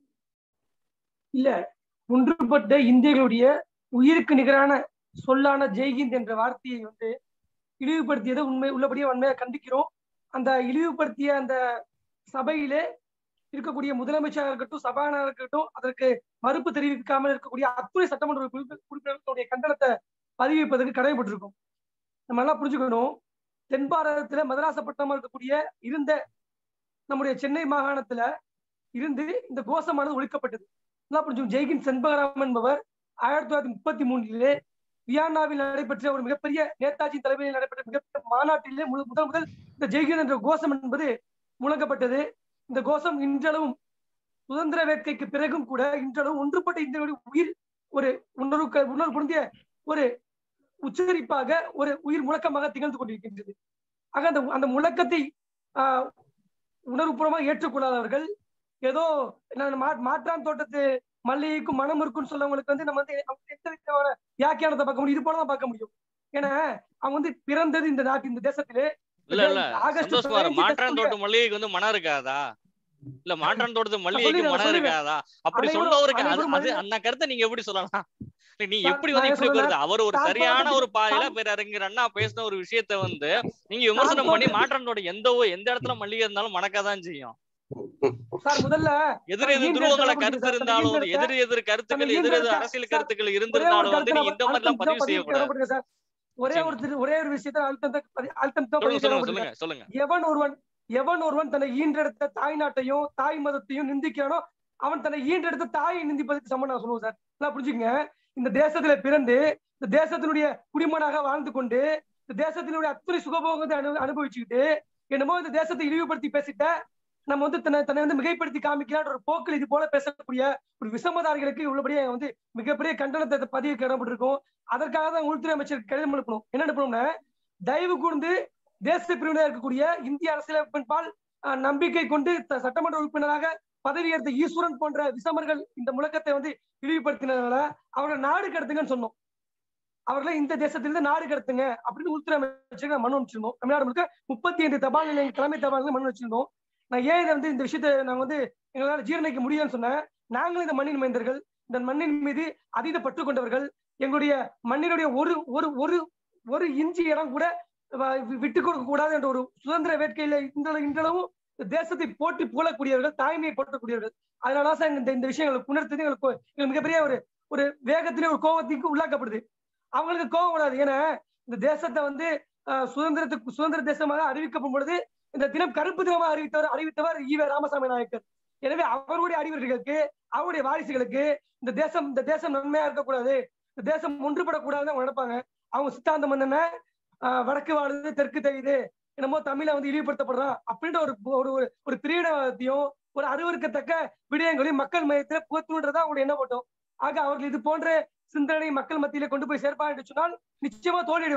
இல்ல ஒன்றுபட்ட இந்தியர்களுடைய உயிருக்கு நிகரான சொல்லான ஜெய்ஹிந்த் என்ற வார்த்தையை வந்து இழிவுபடுத்தியதை உண்மை உள்ளபடியே வன்மையாக கண்டிக்கிறோம் அந்த இழிவுபடுத்திய அந்த சபையிலே இருக்கக்கூடிய முதலமைச்சராக இருக்கட்டும் சபாநாயகர் இருக்கட்டும் அதற்கு மறுப்பு தெரிவிக்காமல் இருக்கக்கூடிய அத்துணை சட்டமன்ற உறுப்பி- உறுப்பினர்களுடைய கண்டனத்தை பதிவிப்பதற்கு கடமைப்பட்டிருக்கும் நம்ம நல்லா புரிஞ்சுக்கணும் தென் பாரதத்துல மதராசப்பட்டமா இருக்கக்கூடிய இருந்த நம்முடைய சென்னை மாகாணத்துல இருந்து இந்த கோஷமானது ஒழிக்கப்பட்டது நல்லா புரிஞ்சுக்கணும் ஜெய்கின் செண்பகராம் என்பவர் ஆயிரத்தி தொள்ளாயிரத்தி முப்பத்தி மூன்றிலே வியன்னாவில் நடைபெற்ற ஒரு மிகப்பெரிய நேதாஜி தலைமையில் நடைபெற்ற மிகப்பெரிய மாநாட்டிலே முழு- முதல் முதல் இந்த ஜெய்கின் என்ற கோஷம் என்பது முழங்கப்பட்டது இந்த கோஷம் இன்றளவும் சுதந்திர வேட்கைக்கு பிறகும் கூட இன்றளவும் ஒன்றுபட்ட இந்தியர்களுடைய உயிர் ஒரு உணர்வு உணர்வு பொருந்திய ஒரு உச்சரிப்பாக ஒரு உயிர் முழக்கமாக திகழ்ந்து கொண்டிருக்கின்றது ஆக அந்த அந்த முழக்கத்தை ஆஹ், உணர்வுபூர்வமாக ஏற்றுக்கொள்ளாதவர்கள் ஏதோ நான் மா- மாற்றான் தோட்டத்து மல்லிகைக்கும் மனம் இருக்குன்னு சொல்லவங்களுக்கு வந்து நம்ம வந்து அவங்க எந்த விதமான வியாக்கியானத்தை பார்க்க முடியும் இது போலதான் பார்க்க முடியும் ஏன்னா அவங்க வந்து பிறந்தது இந்த நாட்டு இந்த தேசத்திலே இல்ல இல்ல ஆகஸ்ட் சந்தோஷ்குமார் பதினைஞ்சு மாற்றான் கட்டக்கூடிய- தோட்ட மல்லிகைக்கு வந்து மனம் இருக்காதா இல்ல மாற்றான் தோட்டத்து மல்லிகைக்கு சொல்லிடுறேன், மனம் சொல்லிடுறேன். இருக்காதா அப்படி அனைவரும்- சொல்றவருக்கு அது அனைவரும் அது மனித- அந்த கருத்தை நீங்க எப்படி சொல்லலாம் இல்ல, நீ நான் எப்படி நான் வந்து என்ன இப்படி சொல்றேன்? வருது அவர் ஒரு தான் சரியான பார்த்து- ஒரு பாதையில தான் பேரறிஞர் அண்ணா பேசின ஒரு விஷயத்த வந்து நீங்க விமர்சனம் பண்ணி பார்த்து- மாற்றான் தோட்டம் எந்த ஊ- எந்த இடத்துல மல்லிகை இருந்தாலும் மணக்கதான் செய்யும் சார் முதல்ல எதிர் எதிர் ஈன்ற துருவங்களை இடத்துல கருத்து புரியுது சார். இருந்தாலும் தன்னை ஈன்ற எதிர் எதிர் கருத்துக்கள் தன்னை எதிர் ஈன்ற எதிர் இடத்துல- அரசியல் சார், கருத்துக்கள் ஒரே ஒரு இருந்திருந்தாலும் வந்து கருத்தை நீங்க இந்த நான் மாதிரிலாம் அழுத்தம் பதிவு பதிவு செய்யக்கூடாது தேவைப்படுது சார் ஒரே ஒரு திரு- ஒரே ஒரு விஷயத்தை அழுத்தம் தான் பதி- அழுத்தம் தான் சொல்லுங்க பதிவு சொல்லுங்க தேவைப்படுது சொல்லுங்க சொல்லுங்க எவன் ஒருவன் எவன் ஒருவன் தன்னை ஈன்றெடுத்த தாய் நாட்டையும் தாய் மதத்தையும் நிந்திக்கிறானோ அவன் தன்னை ஈன்றெடுத்த தாயை நிந்திப்பதற்கு சமம் நான் சொல்லுவேன் சார் நல்லா புரிஞ்சுக்கங்க இந்த தேசத்துல பிறந்து இந்த தேசத்தினுடைய குடிமனாக வாழ்ந்து கொண்டு இந்த தேசத்தினுடைய அத்தனை சுகபோகத்தை அனு அனுபவிச்சுக்கிட்டு என்னமோ இந்த தேசத்தை இழிவுபடுத்தி பேசிட்ட நம்ம வந்து தன்னை தன்னை வந்து மிகைப்படுத்தி காமிக்கிறான்ற ஒரு போக்கில் இது போல பேசக்கூடிய ஒரு விசமதாரிகளுக்கு உள்ளபடியே வந்து மிகப்பெரிய கண்டனத்தை பதிவு கிளம்பிட்டிருக்கோம் அதற்காக தான் உள்துறை அமைச்சர் கடிதம் அனுப்பணும் என்ன அனுப்பணும்னா தயவு கூர்ந்து தேச பிரிவினர் இருக்கக்கூடிய இந்திய அரசியலமைப்பின்பால் அஹ், நம்பிக்கை கொண்டு த- சட்டமன்ற உறுப்பினராக பதவியேற்ற ஈஸ்வரன் போன்ற விசமர்கள் இந்த முழக்கத்தை வந்து இழிவுபடுத்தினதால அவரை நாடு கடத்துங்கன்னு சொன்னோம் அவர்களை இந்த தேசத்திலிருந்து நாடு கடத்துங்க அப்படின்னு உள்துறை அமைச்சருக்கு மனு அனுப்பிச்சிருந்தோம் தமிழ்நாடு முழுக்க முப்பத்தி ஐந்து தபால் நிலைய தலைமை தபால் நிலையம் மனு வச்சிருந்தோம் நான் ஏன் இதை வந்து இந்த விஷயத்தை நாங்க வந்து எங்களால் ஜீரணிக்க முடியும்னு சொன்னேன் நாங்களும் இந்த மண்ணின் மைந்தர்கள் இந்த மண்ணின் மீது அதீத பற்று கொண்டவர்கள் எங்களுடைய மண்ணினுடைய ஒரு ஒரு ஒரு ஒரு இஞ்சி இடம் கூட வ- வி- விட்டுக் கொடுக்க கூடாது என்ற ஒரு சுதந்திர வேட்கையில இந்த இன்றளவும் இந்த தேசத்தை போட்டி புகழக்கூடியவர்கள் தாய்மையை போற்றக்கூடியவர்கள் அதனால சார் இந்த இந்த விஷயங்களுக்கு உணர்த்தது எங்களுக்கு எங்களுக்கு மிகப்பெரிய ஒரு ஒரு வேகத்திலே ஒரு கோபத்துக்கு உள்ளாக்கப்படுது அவங்களுக்கு கோபம் வராது ஏன்னா இந்த தேசத்தை வந்து அஹ், சுதந்திரத்துக்கு சுதந்திர தேசமாக அறிவிக்கப்படும் பொழுது இந்த தினம் கருப்பு தினமாக அறிவித்தவர் அறிவித்தவர் ஈவே ராமசாமி நாயக்கர் எனவே அவருடைய அறிவர்களுக்கு அவருடைய வாரிசுகளுக்கு இந்த தேசம் இந்த தேசம் நன்மையா இருக்கக்கூடாது இந்த தேசம் ஒன்றுபடக்கூடாதுன்னு அவங்க நினைப்பாங்க அவங்க சித்தாந்தம் என்னன்னா ஆஹ் வடக்கு வாழுது தெற்கு தெரியுது என்னமோ தமிழை வந்து இழிவுபடுத்தப்படுறான் அப்படின்ற ஒரு ஒரு ஒரு- ஒரு பிரியடத்தையும் ஒரு அருவருக்கத்தக்க விடயங்களையும் மக்கள் மையத்துல புகத்துன்றதா அவங்களுடைய என்ன போட்டோம் ஆக அவர்கள் இது போன்ற சிந்தனை மக்கள் மத்தியில கொண்டு போய் சேர்ப்பாங்க என்று சொன்னால் நிச்சயமா தோல்விடுவாங்க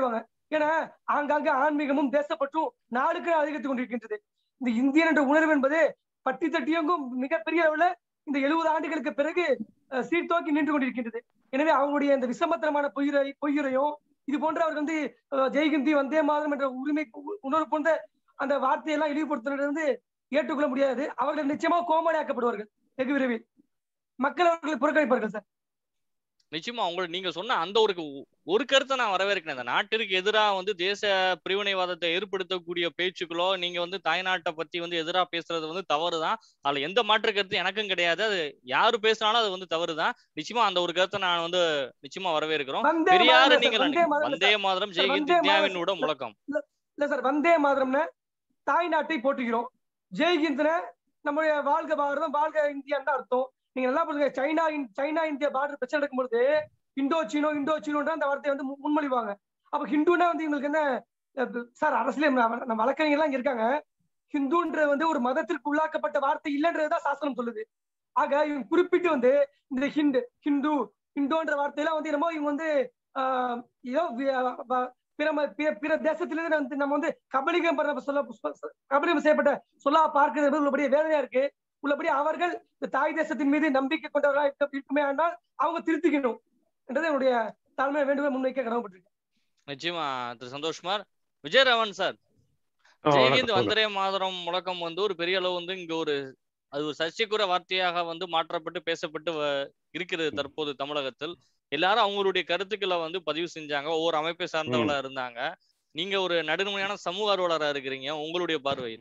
ஏன்னா ஆங்காங்கே ஆன்மீகமும் தேசப்பற்றும் நாளுக்கு நாள் அதிகரித்துக் கொண்டிருக்கின்றது இந்த இந்தியன் என்ற உணர்வு என்பது பட்டி தட்டியங்கும் மிகப்பெரிய அளவுல இந்த எழுபது ஆண்டுகளுக்கு பிறகு அஹ், சீர்தோக்கி நின்று கொண்டிருக்கின்றது எனவே அவங்களுடைய இந்த விசமத்தனமான பொய்யுரை பொய்யுரையும் இது போன்ற அவர் வந்து அஹ், ஜெய்ஹிந்தி வந்தே மாதம் என்ற உரிமை உ- உணர்வு போன்ற அந்த வார்த்தையெல்லாம் இழிவுபடுத்துறது வந்து ஏற்றுக்கொள்ள முடியாது அவர்கள் நிச்சயமா கோமாளியாக்கப்படுவார்கள் வெகு விரைவில் மக்கள் அவர்களை புறக்கணிப்பார்கள் சார் நிச்சயமா உங்களுக்கு நீங்க சொன்ன அந்த ஒரு ஒரு கருத்தை நான் வரவேற்கிறேன் இந்த நாட்டிற்கு எதிராக வந்து தேச பிரிவினைவாதத்தை ஏற்படுத்தக்கூடிய பேச்சுக்களோ நீங்க வந்து தாய்நாட்டை பத்தி வந்து எதிராக பேசுறது வந்து தவறுதான் அதுல எந்த மாற்று கருத்து எனக்கும் கிடையாது அது யாரு பேசினாலும் அது வந்து தவறுதான் நிச்சயமா அந்த ஒரு கருத்தை நான் வந்து நிச்சயமா வரவேற்கிறோம் வந்தே பெரியாரு மாதரம் நீங்கள் சார், வந்தே மாதரம் வந்தே மாதரம் சார், ஜெய்ஹிந்த் வந்தே இந்தியாவினோட மாதரம் முழக்கம் இல்ல சார் வந்தே மாதரம்னு தாய் நாட்டை போற்றுகிறோம் ஜெய்ஹிந்த்ன நம்முடைய வாழ்க பாரதம் வாழ்க இந்தியான்னு தான் அர்த்தம் நீங்க நல்லா புரிஞ்சுங்க சைனா இந்- சைனா இந்தியா பார்டர் பிரச்சனை நடக்கும்பொழுது இந்தோ சீனோ இந்தோ சீனோன்ற அந்த வார்த்தையை வந்து மு- முன்மொழிவாங்க அப்ப ஹிந்துனா வந்து இவங்களுக்கு என்ன அஹ் சார் அரசியல் நம்ம நம்ம வழக்கறிஞர்லாம் இங்க இருக்காங்க ஹிந்துன்ற வந்து ஒரு மதத்திற்கு உள்ளாக்கப்பட்ட வார்த்தை இல்லைன்றதுதான் சாஸ்திரம் சொல்லுது ஆக இவங்க குறிப்பிட்டு வந்து இந்த ஹிந்து ஹிந்து ஹிந்துன்ற வார்த்தையெல்லாம் வந்து என்னமோ இவங்க வந்து ஆஹ் ஏதோ வி- வ- பிற ம- பிற- பிற தேசத்திலிருந்து வந்து நம்ம வந்து கபலிகம் பண்ண சொல்ல சொ- கபலிகம் செய்யப்பட்ட சொல்லா பார்க்கிறது உள்ளபடியே வேதனையா இருக்கு உள்ளபடி அவர்கள் இந்த தாய் தேசத்தின் மீது நம்பிக்கை கொண்டவர்களா இருக்க இருக்குமே ஆனால் அவங்க திருத்திக்கணும் என்றது என்னுடைய தாழ்மை வேண்டுகோள் முன்வைக்க கடமைப்பட்டிருக்கேன் நிச்சயமா திரு சந்தோஷ்குமார் விஜயராவன் சார் ஆ, ஜெய்ஹிந்த் வணக்கம், வந்தரே மாதரம் முழக்கம் வந்து ஒரு பெரிய அளவு வந்து இங்க ஒரு அது ஒரு சர்ச்சைக்குற வார்த்தையாக வந்து மாற்றப்பட்டு பேசப்பட்டு வ- இருக்கிறது தற்போது தமிழகத்தில் எல்லாரும் அவங்களுடைய கருத்துக்களை வந்து பதிவு செஞ்சாங்க ஒவ்வொரு அமைப்பை சார்ந்தவங்களா இருந்தாங்க நீங்க ஒரு நடுநிலையான சமூக ஆர்வலரா இருக்கிறீங்க உங்களுடைய பார்வை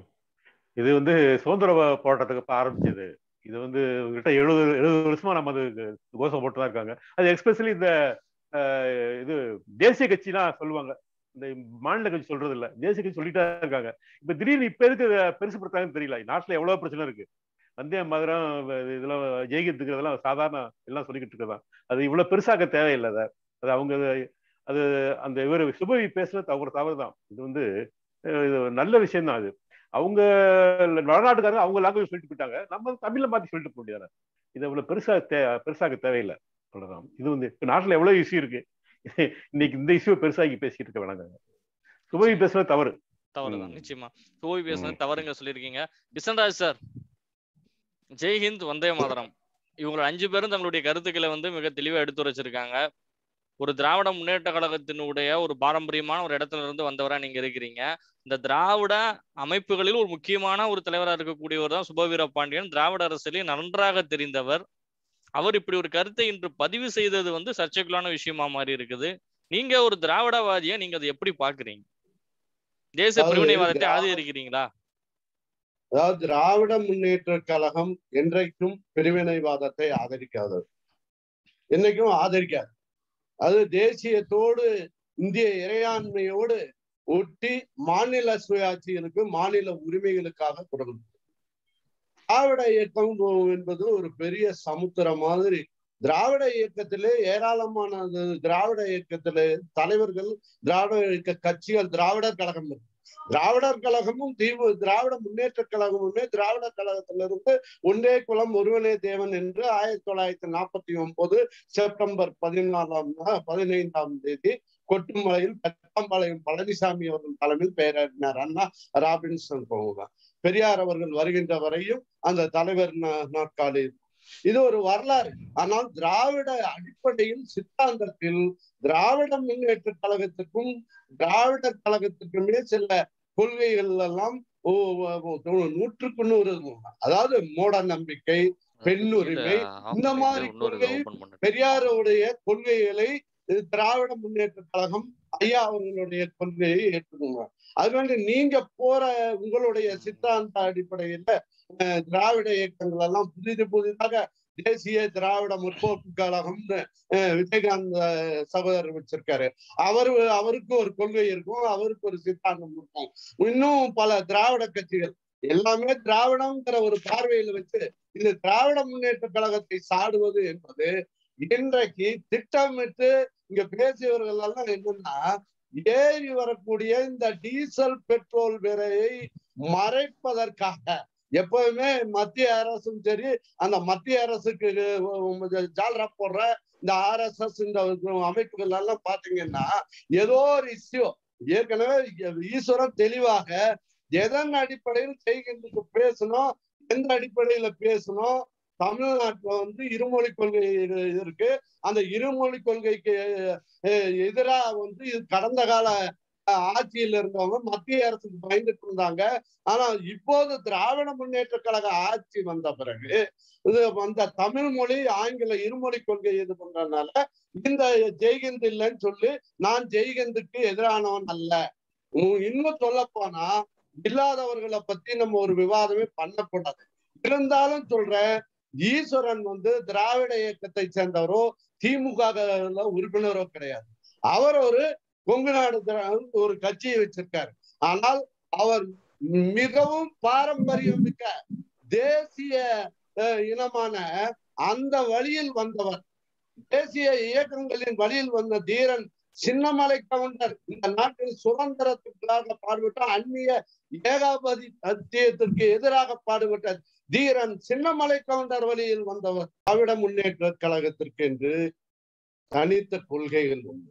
இது வந்து சுதந்திர போ- போராட்டத்துக்கு இப்ப ஆரம்பிச்சது இது வந்து கிட்ட எழுபது எழுபது வருஷமா நம்ம அது கோஷம் போட்டு தான் இருக்காங்க அது எக்ஸ்பெஷலி இந்த அஹ், இது தேசிய கட்சிலாம் சொல்லுவாங்க இந்த மாநில கட்சி சொல்றது இல்ல தேசிய கட்சி சொல்லிட்டே இருக்காங்க இப்ப திடீர்னு இப்ப எதுக்கு இதை பெருசுப்படுத்தாங்கன்னு தெரியல நாட்டுல எவ்வளவு பிரச்சனை இருக்கு வந்தே மாதிரம் இதெல்லாம் ஜெயிக்கிறதுக்கு இதெல்லாம் சாதாரண எல்லாம் சொல்லிக்கிட்டு இருக்கதான் அது இவ்வளவு பெருசாக்க தேவையில்லை அதை அது அவங்க அது அந்த இவர் சுபவி பேசுறது தவறு தவறு தான் இது வந்து அஹ், இது ஒரு நல்ல விஷயம் தான் அது அவங்க வடநாட்டுக்காரங்க அவங்க லாங்குவேஜ் சொல்லிட்டு போயிட்டாங்க நம்ம தமிழ்ல மாத்தி சொல்லிட்டு போக முடியாது இது இவ்வளவு பெருசா தே பெருசாக்க தேவையில்லை அவ்வளவுதான் இது வந்து இப்ப நாட்டுல எவ்வளவு இஷ்யூ இருக்கு இன்னைக்கு இந்த இஷ்யூ பெருசாக்கி பேசிட்டு இருக்க வேணாங்க சுபவி பேசுறது தவறு தவறுதான் ம். நிச்சயமா சோவி பேசுனது ம். தவறுங்க சொல்லியிருக்கீங்க பிசன்ராஜ் சார் ஜெய்ஹிந்த் வந்தே மாதரம் இவங்க அஞ்சு பேரும் தங்களுடைய கருத்துக்களை வந்து மிக தெளிவா எடுத்து வச்சிருக்காங்க ஒரு திராவிட முன்னேற்ற கழகத்தினுடைய ஒரு பாரம்பரியமான ஒரு இடத்துல இருந்து வந்தவரா நீங்க இருக்கிறீங்க இந்த திராவிட அமைப்புகளில் ஒரு முக்கியமான ஒரு தலைவராக இருக்கக்கூடியவர் தான் சுபவீர பாண்டியன் திராவிட அரசியலில் நன்றாக தெரிந்தவர் அவர் இப்படி ஒரு கருத்தை இன்று பதிவு செய்தது வந்து சர்ச்சைக்குள்ளான விஷயமா மாறி இருக்குது நீங்க ஒரு திராவிடவாதியா நீங்க அதை எப்படி பாக்குறீங்க தேச அதாவது பிரிவினைவாதத்தை திரா- ஆதரிக்கிறீங்களா அதாவது திராவிட முன்னேற்ற கழகம் என்றைக்கும் பிரிவினைவாதத்தை ஆதரிக்காதது என்னைக்கும் ஆதரிக்காது அது தேசியத்தோடு இந்திய இறையாண்மையோடு ஒட்டி மாநில சுயாட்சிகளுக்கு மாநில உரிமைகளுக்காக குரல் திராவிட இயக்கம் என்பது ஒரு பெரிய சமுத்திரம் மாதிரி திராவிட இயக்கத்திலே ஏராளமான அந்த திராவிட இயக்கத்திலே தலைவர்கள் திராவிட இயக்க கட்சிகள் திராவிடர் கழகம் இருக்கு திராவிடர் கழகமும் தீவு திராவிட முன்னேற்ற கழகமுமே திராவிட கழகத்திலிருந்து ஒன்றே குலம் ஒருவனே தேவன் என்று ஆயிரத்தி தொள்ளாயிரத்தி நாற்பத்தி ஒன்பது செப்டம்பர் பதினாலாம் நா- பதினைந்தாம் தேதி கொட்டுமலையில் பட்டாம்பாளையம் பழனிசாமி அவர்கள் தலைமையில் பேரறிஞர் அண்ணா ராபின்சன் போவாங்க பெரியார் அவர்கள் வருகின்ற வரையும் அந்த தலைவர் நா- நாற்காலி இருக்கும். இது ஒரு வரலாறு ஆனால் திராவிட அடிப்படையில் சித்தாந்தத்தில் திராவிட முன்னேற்ற கழகத்துக்கும் திராவிட கழகத்துக்குமே சில கொள்கைகள் எல்லாம் ஓ- ஓ- ஓ- நூற்றுக்கு நூறு அதாவது மூட நம்பிக்கை பெண் உரிமை, இந்த மாதிரி கொள்கை பெரியாருடைய கொள்கைகளை இது திராவிட முன்னேற்ற கழகம் ஐயா அவர்களுடைய கொள்கையை ஏற்றுக்கோங்க அது வந்து நீங்க போற உங்களுடைய சித்தாந்த அடிப்படையில அஹ், திராவிட இயக்கங்கள் எல்லாம் புதிது புதிதாக தேசிய திராவிட முற்போக்கு கழகம்னு அஹ், விஜயகாந்த் அஹ், சகோதரர் வச்சிருக்காரு அவரு அவருக்கு ஒரு கொள்கை இருக்கும் அவருக்கு ஒரு சித்தாந்தம் இருக்கும் இன்னும் பல திராவிட கட்சிகள் எல்லாமே திராவிடம்ங்கிற ஒரு பார்வையில வச்சு இந்த திராவிட முன்னேற்ற கழகத்தை சாடுவது என்பது இன்றைக்கு திட்டமிட்டு இங்க பேசியவர்கள் எல்லாம் என்னன்னா ஏறி வரக்கூடிய இந்த டீசல் பெட்ரோல் விலையை மறைப்பதற்காக எப்பவுமே மத்திய அரசும் சரி அந்த மத்திய அரசுக்கு ஜால்ரா போடுற இந்த ஆர்எஸ்எஸ் இந்த அமைப்புகள் எல்லாம் பாத்தீங்கன்னா ஏதோ ஒரு இஷ்யூ ஏற்கனவே ஈஸ்வரன் தெளிவாக எதன் அடிப்படையில் செய்கின்றது பேசணும் எந்த அடிப்படையில பேசணும் தமிழ்நாட்டுல வந்து இருமொழி கொள்கை இரு- இருக்கு அந்த இருமொழி கொள்கைக்கு எதிராக வந்து இது கடந்த கால அஹ், ஆட்சியில் இருந்தவங்க மத்திய அரசுக்கு பயந்துட்டு இருந்தாங்க ஆனா இப்போது திராவிட முன்னேற்ற கழக ஆட்சி வந்த பிறகு இது அந்த தமிழ் மொழி ஆங்கில இருமொழி கொள்கை இது பண்றதுனால இந்த ஜெய்ஹிந்த் இல்லைன்னு சொல்லி நான் ஜெய்ஹிந்துக்கு எதிரானவன் அல்ல உம் இன்னும் சொல்ல போனா இல்லாதவர்களை பத்தி நம்ம ஒரு விவாதமே பண்ணக்கூடாது இருந்தாலும் சொல்றேன் ஈஸ்வரன் வந்து திராவிட இயக்கத்தை சேர்ந்தவரோ திமுக ல உறுப்பினரோ கிடையாது அவர் ஒரு கொங்கு நாடு திரா- ஒரு கட்சியை வச்சிருக்காரு ஆனால் அவர் மிகவும் பாரம்பரியம் மிக்க தேசிய அஹ், இனமான அந்த வழியில் வந்தவர் தேசிய இயக்கங்களின் வழியில் வந்த தீரன் சின்னமலை கவுண்டர் இந்த நாட்டில் சுதந்திரத்துக்காக பாடுபட்ட அந்நிய ஏகாபதித்தியத்திற்கு எதிராக பாடுபட்ட தீரன் சின்னமலை கவுண்டர் வழியில் வந்தவர் திராவிட முன்னேற்ற கழகத்திற்கு என்று தனித்த கொள்கைகள் உண்டு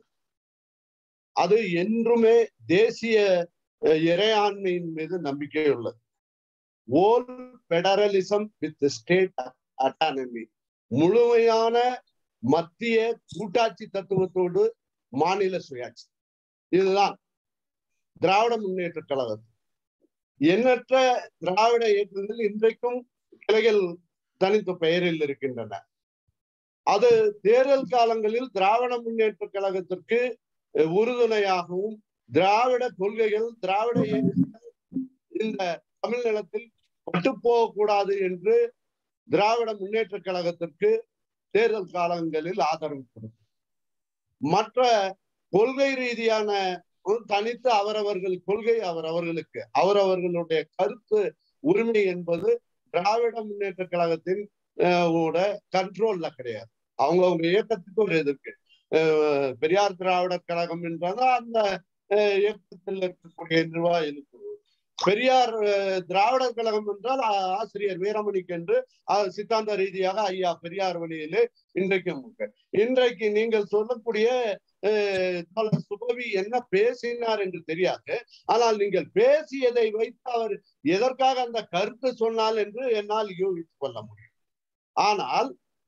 அது என்றுமே தேசிய அஹ், இறையாண்மையின் மீது நம்பிக்கை உள்ளது whole federalism with state autonomy முழுமையான மத்திய கூட்டாட்சி தத்துவத்தோடு மாநில சுயாட்சி இதுதான் திராவிட முன்னேற்ற கழகம் எண்ணற்ற திராவிட இயக்கங்கள் இன்றைக்கும் கிளைகள் தனித்த பெயரில் இருக்கின்றன அது தேர்தல் காலங்களில் திராவிட முன்னேற்ற கழகத்திற்கு அஹ், உறுதுணையாகவும் திராவிட கொள்கைகள் திராவிட இயக்கங்கள் இந்த தமிழ் நிலத்தில் பட்டுப்போகக்கூடாது என்று திராவிட முன்னேற்ற கழகத்திற்கு தேர்தல் காலங்களில் ஆதரவு கொடுக்கும் மற்ற கொள்கை ரீதியான ஒரு தனித்து அவரவர்கள் கொள்கை அவரவர்களுக்கு அவரவர்களுடைய கருத்து உரிமை என்பது திராவிட முன்னேற்ற கழகத்தின் அஹ், ஓட கண்ட்ரோல்ல கிடையாது அவங்க அவங்க இயக்கத்துக்கு ஒரு இது இருக்கு அஹ், பெரியார் திராவிடர் கழகம் என்றால் அந்த அஹ், இயக்கத்தில் இருக்கக்கூடிய நிர்வாக இருக்கு பெரியார் அஹ், திராவிடர் கழகம் என்றால் ஆ- ஆசிரியர் வீரமணிக்கு என்று அஹ், சித்தாந்த ரீதியாக ஐயா பெரியார் வழியிலே இன்றைக்கும் இருக்கு. இன்றைக்கு நீங்கள் சொல்லக்கூடிய அஹ், தோழர் சுபவி என்ன பேசினார் என்று தெரியாது ஆனால் நீங்கள் பேசியதை வைத்து அவர் எதற்காக அந்த கருத்து சொன்னால் என்று என்னால் யூகித்துக் கொள்ள முடியும் ஆனால்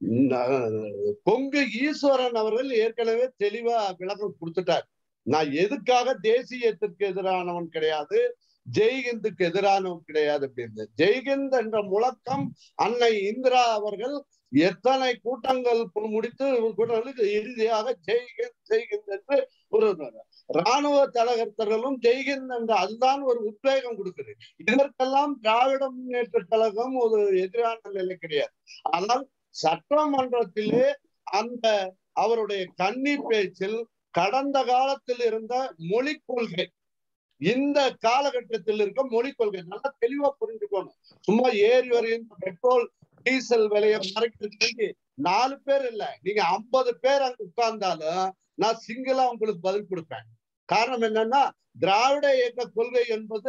ந- கொங்கு ஈஸ்வரன் அவர்கள் ஏற்கனவே தெளிவா விளக்கம் கொடுத்துட்டார் நான் எதுக்காக தேசியத்திற்கு எதிரானவன் கிடையாது ஜெய்ஹிந்துக்கு எதிரானவன் கிடையாது அப்படின்னு ஜெய்ஹிந்த் என்ற முழக்கம் அன்னை இந்திரா அவர்கள் எத்தனை கூட்டங்கள் முடித்து கூட்டங்களுக்கு இறுதியாக ஜெய்ஹிந்த் ஜெய்ஹிந்த் என்று ஒரு ராணுவ தலகர்த்தர்களும் ஜெய்ஹிந்த் என்ற அதுதான் ஒரு உத்வேகம் கொடுக்குது இதற்கெல்லாம் திராவிட முன்னேற்ற கழகம் ஒரு எதிரான நிலை கிடையாது ஆனால் சட்டமன்றத்திலே அந்த அவருடைய கன்னி பேச்சில் கடந்த காலத்தில் இருந்த மொழிக் கொள்கை இந்த காலகட்டத்தில் இருக்க மொழிக் கொள்கை நல்லா தெளிவா புரிஞ்சுக்கணும் சும்மா ஏறி வருகின்ற பெட்ரோல் டீசல் விலையை மறைக்கிறதுக்கு நாலு பேர் இல்ல நீங்க ஐம்பது பேர் அங்க உட்கார்ந்தாலும் நான் சிங்கிளா உங்களுக்கு பதில் கொடுப்பேன் காரணம் என்னன்னா திராவிட இயக்க கொள்கை என்பது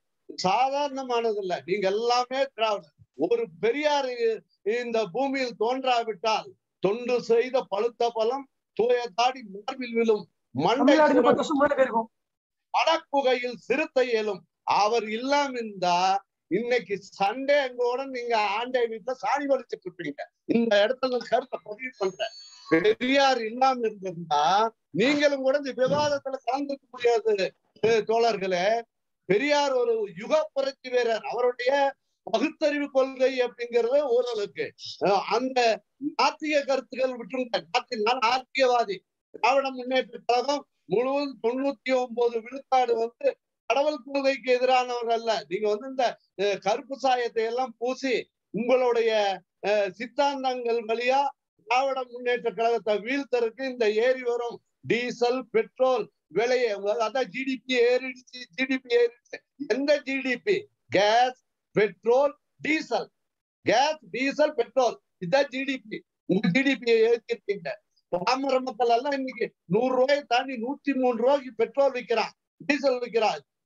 சாதாரணமானது இல்ல நீங்க எல்லாமே திராவிட ஒரு பெரியார் இந்த பூமியில் தோன்றாவிட்டால் தொண்டு செய்த பழுத்த பலம் தூய தாடி மார்பில் விழும் மண்டை தமிழ்நாடு சுரக்கும். பத்து வருஷம் முன்னாடி போயிருக்கோம் மடக்குகையில் சிறுத்தை இயலும் அவர் இல்லாம இருந்தா இன்னைக்கு சண்டே கூட நீங்க ஆண்டை வீட்டுல சாணி வலிச்சிட்டு இருப்பீங்க இந்த இடத்துல நான் கருத்தை பதிவு பண்றேன் பெரியார் இல்லாம இருந்திருந்தா நீங்களும் கூட இந்த விவாதத்துல கலந்துக்க முடியாது அஹ் தோழர்களே பெரியார் ஒரு யுக புரட்சி வீரர் அவருடைய பகுத்தறிவு கொள்கை அப்படிங்கிறது ஓரளவுக்கு அஹ் அந்த நாத்திக கருத்துக்கள் விட்டுருங்க நாத்தி நான் ஆத்தியவாதி திராவிட முன்னேற்ற கழகம் முழுவதும் தொண்ணூத்தி ஒன்பது விழுக்காடு வந்து கடவுள் கொள்கைக்கு எதிரானவர் அல்ல நீங்க வந்து இந்த அஹ், கருப்பு சாயத்தை எல்லாம் பூசி உங்களுடைய அஹ், சித்தாந்தங்கள் வழியா திராவிட முன்னேற்ற கழகத்தை வீழ்த்தருக்கு இந்த ஏறி வரும் டீசல் பெட்ரோல் விலையை அதான் ஜிடிபி ஏறிடுச்சு ஜிடிபி ஏறிடுச்சு எந்த GDP gas petrol diesel gas diesel petrol இதுதான் ஜிடிபி உங்க ஜிடிபியை ஏற்றிருக்கீங்க பாமர மக்கள் எல்லாம் இன்னைக்கு நூறு ரூபாய் தாண்டி நூத்தி மூணு ரூபாய்க்கு பெட்ரோல் விற்கிறான் டீசல் விற்கிறான்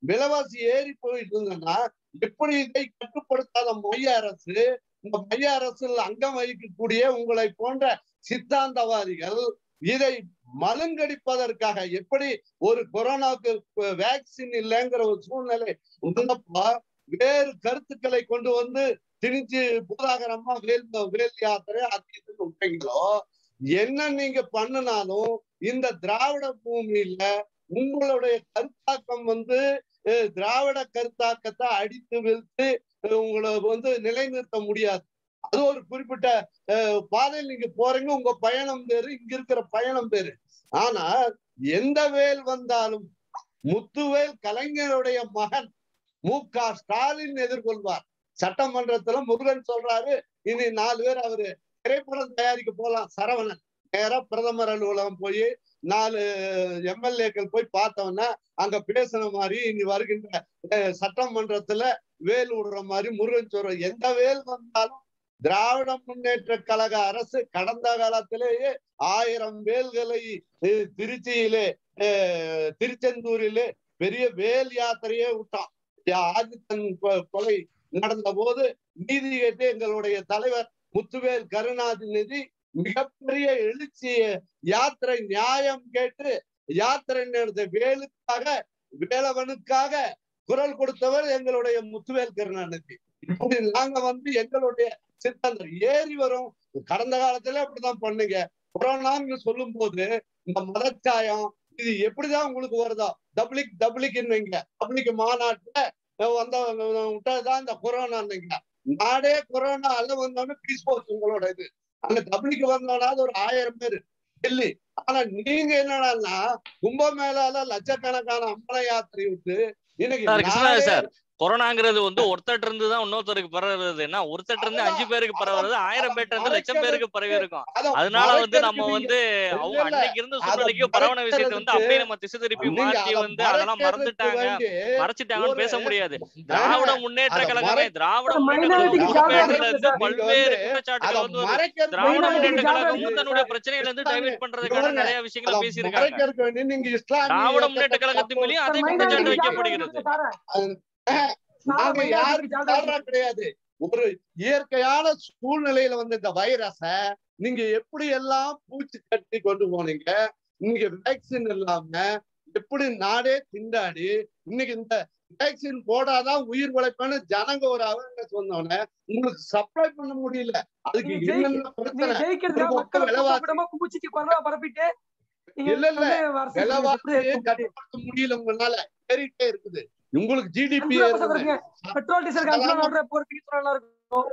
விலைவாசி ஏறி போயிட்டு இருந்ததுன்னா எப்படி இதை கட்டுப்படுத்தாத மைய அரசு இந்த மைய அரசில் அங்கம் வகிக்கக்கூடிய உங்களை போன்ற சித்தாந்தவாதிகள் இதை மலுங்கடிப்பதற்காக எப்படி ஒரு கொரோனாவுக்கு வேக்சின் இல்லைங்கிற ஒரு சூழ்நிலை வந்தப்போ வேறு கருத்துக்களை கொண்டு வந்து திணிச்சு பூதாகரமா வேல் வேல் யாத்திரை அது இதுன்னு விட்டீங்களோ என்ன நீங்க பண்ணினாலும் இந்த திராவிட பூமியில உங்களுடைய கருத்தாக்கம் வந்து அஹ், திராவிட கருத்தாக்கத்தை அடித்து வீழ்த்து அஹ், உங்களை வந்து நிலைநிறுத்த முடியாது அது ஒரு குறிப்பிட்ட அஹ், பாதையில் நீங்க போறீங்க உங்க பயணம் பேரு இங்க இருக்கிற பயணம் பேரு ஆனா எந்த வேல் வந்தாலும் முத்துவேல் கலைஞருடைய மகன் மு க ஸ்டாலின் எதிர்கொள்வார் சட்டமன்றத்துல முருகன் சொல்றாரு இனி நாலு பேர் அவரு திரைப்படம் தயாரிக்க போலாம் சரவணன் நேரா பிரதமர் அலுவலகம் போய் நாலு எம்எல்ஏக்கள் போய் பார்த்தோம்னா அங்க பேசின மாதிரி இனி வருகின்ற அஹ், சட்டமன்றத்துல வேல் விடுற மாதிரி முருகன் சொல்ற எந்த வேல் வந்தாலும் திராவிட முன்னேற்ற கழக அரசு கடந்த காலத்திலேயே ஆயிரம் வேல்களை அஹ், திருச்சியிலே அஹ், திருச்செந்தூரிலே பெரிய வேல் யாத்திரையே விட்டான் ஆதித்தன் கொ- கொலை நடந்த போது நீதி கேட்டு எங்களுடைய தலைவர் முத்துவேல் கருணாநிதி மிகப்பெரிய எழுச்சி யாத்திரை நியாயம் கேட்டு யாத்திரை நடந்த வேலுக்காக வேலவனுக்காக குரல் கொடுத்தவர் எங்களுடைய முத்துவேல் கருணாநிதி இப்படி நாங்க வந்து எங்களுடைய சித்தாந்தம் ஏறி வரும் கடந்த காலத்துல அப்படிதான் பண்ணுங்க கொரோனான்னு சொல்லும் போது இந்த மதச்சாயம் இது எப்படிதான் உங்களுக்கு வருதோ டபுளிக் டபுளிக்குன்னு டபுளிக் மாநாட்டுல வந்த விட்டதுதான் இந்த கொரோனான்னுங்க நாடே கொரோனா அல்ல வந்தோன்னு பீஸ் போச்சு உங்களோட இது அங்க டபுளிக்கு வந்தோம்னா அது ஒரு ஆயிரம் பேர் டெல்லி ஆனா நீங்க என்னடான்னா கும்பமேளால லட்சக்கணக்கான அம்பல யாத்திரை விட்டு இன்னைக்கு சார் கிருஷ்ணராஜ் நாடே சார் கொரோனாங்கிறது வந்து ஒருத்தர் இருந்து தான் இன்னொருத்தருக்கு பரவுறது என்ன ஒருத்தர் இருந்து அஞ்சு பேருக்கு பரவுறது ஆயிரம் பேர்ட்ட இருந்து லட்சம் பேருக்கு பரவி இருக்கும் அதை அதனால வந்து நம்ம மறைக்கிறதுக்கு வந்து இல்ல, அவங்க இல்ல. அன்னைக்கு இருந்த அதை சூழ்நிலைக்கு பரவன விஷயத்தை வந்து மறைக்கிறதுக்கு அப்படியே நம்ம திசை திருப்பி நீங்க மாற்றி அதை வந்து அதெல்லாம் மறைக்கிறதுக்கு மறந்துட்டாங்க வேண்டி மறைச்சிட்டாங்கன்னு ஒரு- பேச முடியாது திராவிட முன்னேற்ற அதை கழகமே மறை- திராவிட அதை முன்னேற்ற கழகம் minority-க்கு பொறுப்பேற்றதுல இருந்து சார்பா பல்வேறு நீங்க குற்றச்சாட்டுகள் அதை வந்து வருது. மறைக்கிறது திராவிட minority-க்கு முன்னேற்ற சார்பா கழகமும் இருக்கு தன்னுடைய சார். பிரச்சனையில இருந்து இஸ்லாமிய- டைவர்ட் பண்றதுக்கான இவங்க நிறைய விஷயங்களை அதை பேசியிருக்காங்க மறைக்கிறதுக்கு வேண்டி நீங்க இஸ்லாமிய திராவிட இயக்கத்தை முன்னேற்ற கழகத்தின் மேலேயும் அதே அப்போ- குற்றச்சாட்டு minority-க்கு வைக்கப்படுகிறது சார்பா நாங்க minority-க்கு யாருக்கு சார்பா சார்பா கிடையாது ஒரு இயற்கையான சூழ்நிலையில வந்து இந்த வைரஸ நீங்க எப்படி எல்லாம் பூச்சி கட்டி கொண்டு போனீங்க நீங்க வேக்சின் இல்லாம எப்படி நாடே திண்டாடி இன்னைக்கு இந்த வேக்சின் போடாதான் உயிர் உழைப்பேன்னு ஜனங்க ஒரு அவேர்னஸ் வந்தோடனே உங்களுக்கு சப்ளை பண்ண முடியல அதுக்கு நீங்க என்னென்ன நீங்க பிரச்சனை ஜெயிக்கிறதுக்காக ஒரு மக்களை பக்கம் விலைவாசி. கூட்டமா கும்பிச்சிட்டு கொரோனா பரப்பிட்டு நீங்க இல்ல, இல்ல. வந்து அரசியல் விலைவாசியை எப்படி கட்டுப்படுத்த முடியல உங்களால ஏறிட்டே இருக்குது உங்களுக்கு ஜிடிபி அஞ்சு ரூபா சொல்றீங்க பெட்ரோல் டீசலுக்கு அஞ்சு ரூபா நாலு ரூபா குறைப்பீங்க சொன்னா நல்லா இருக்கும்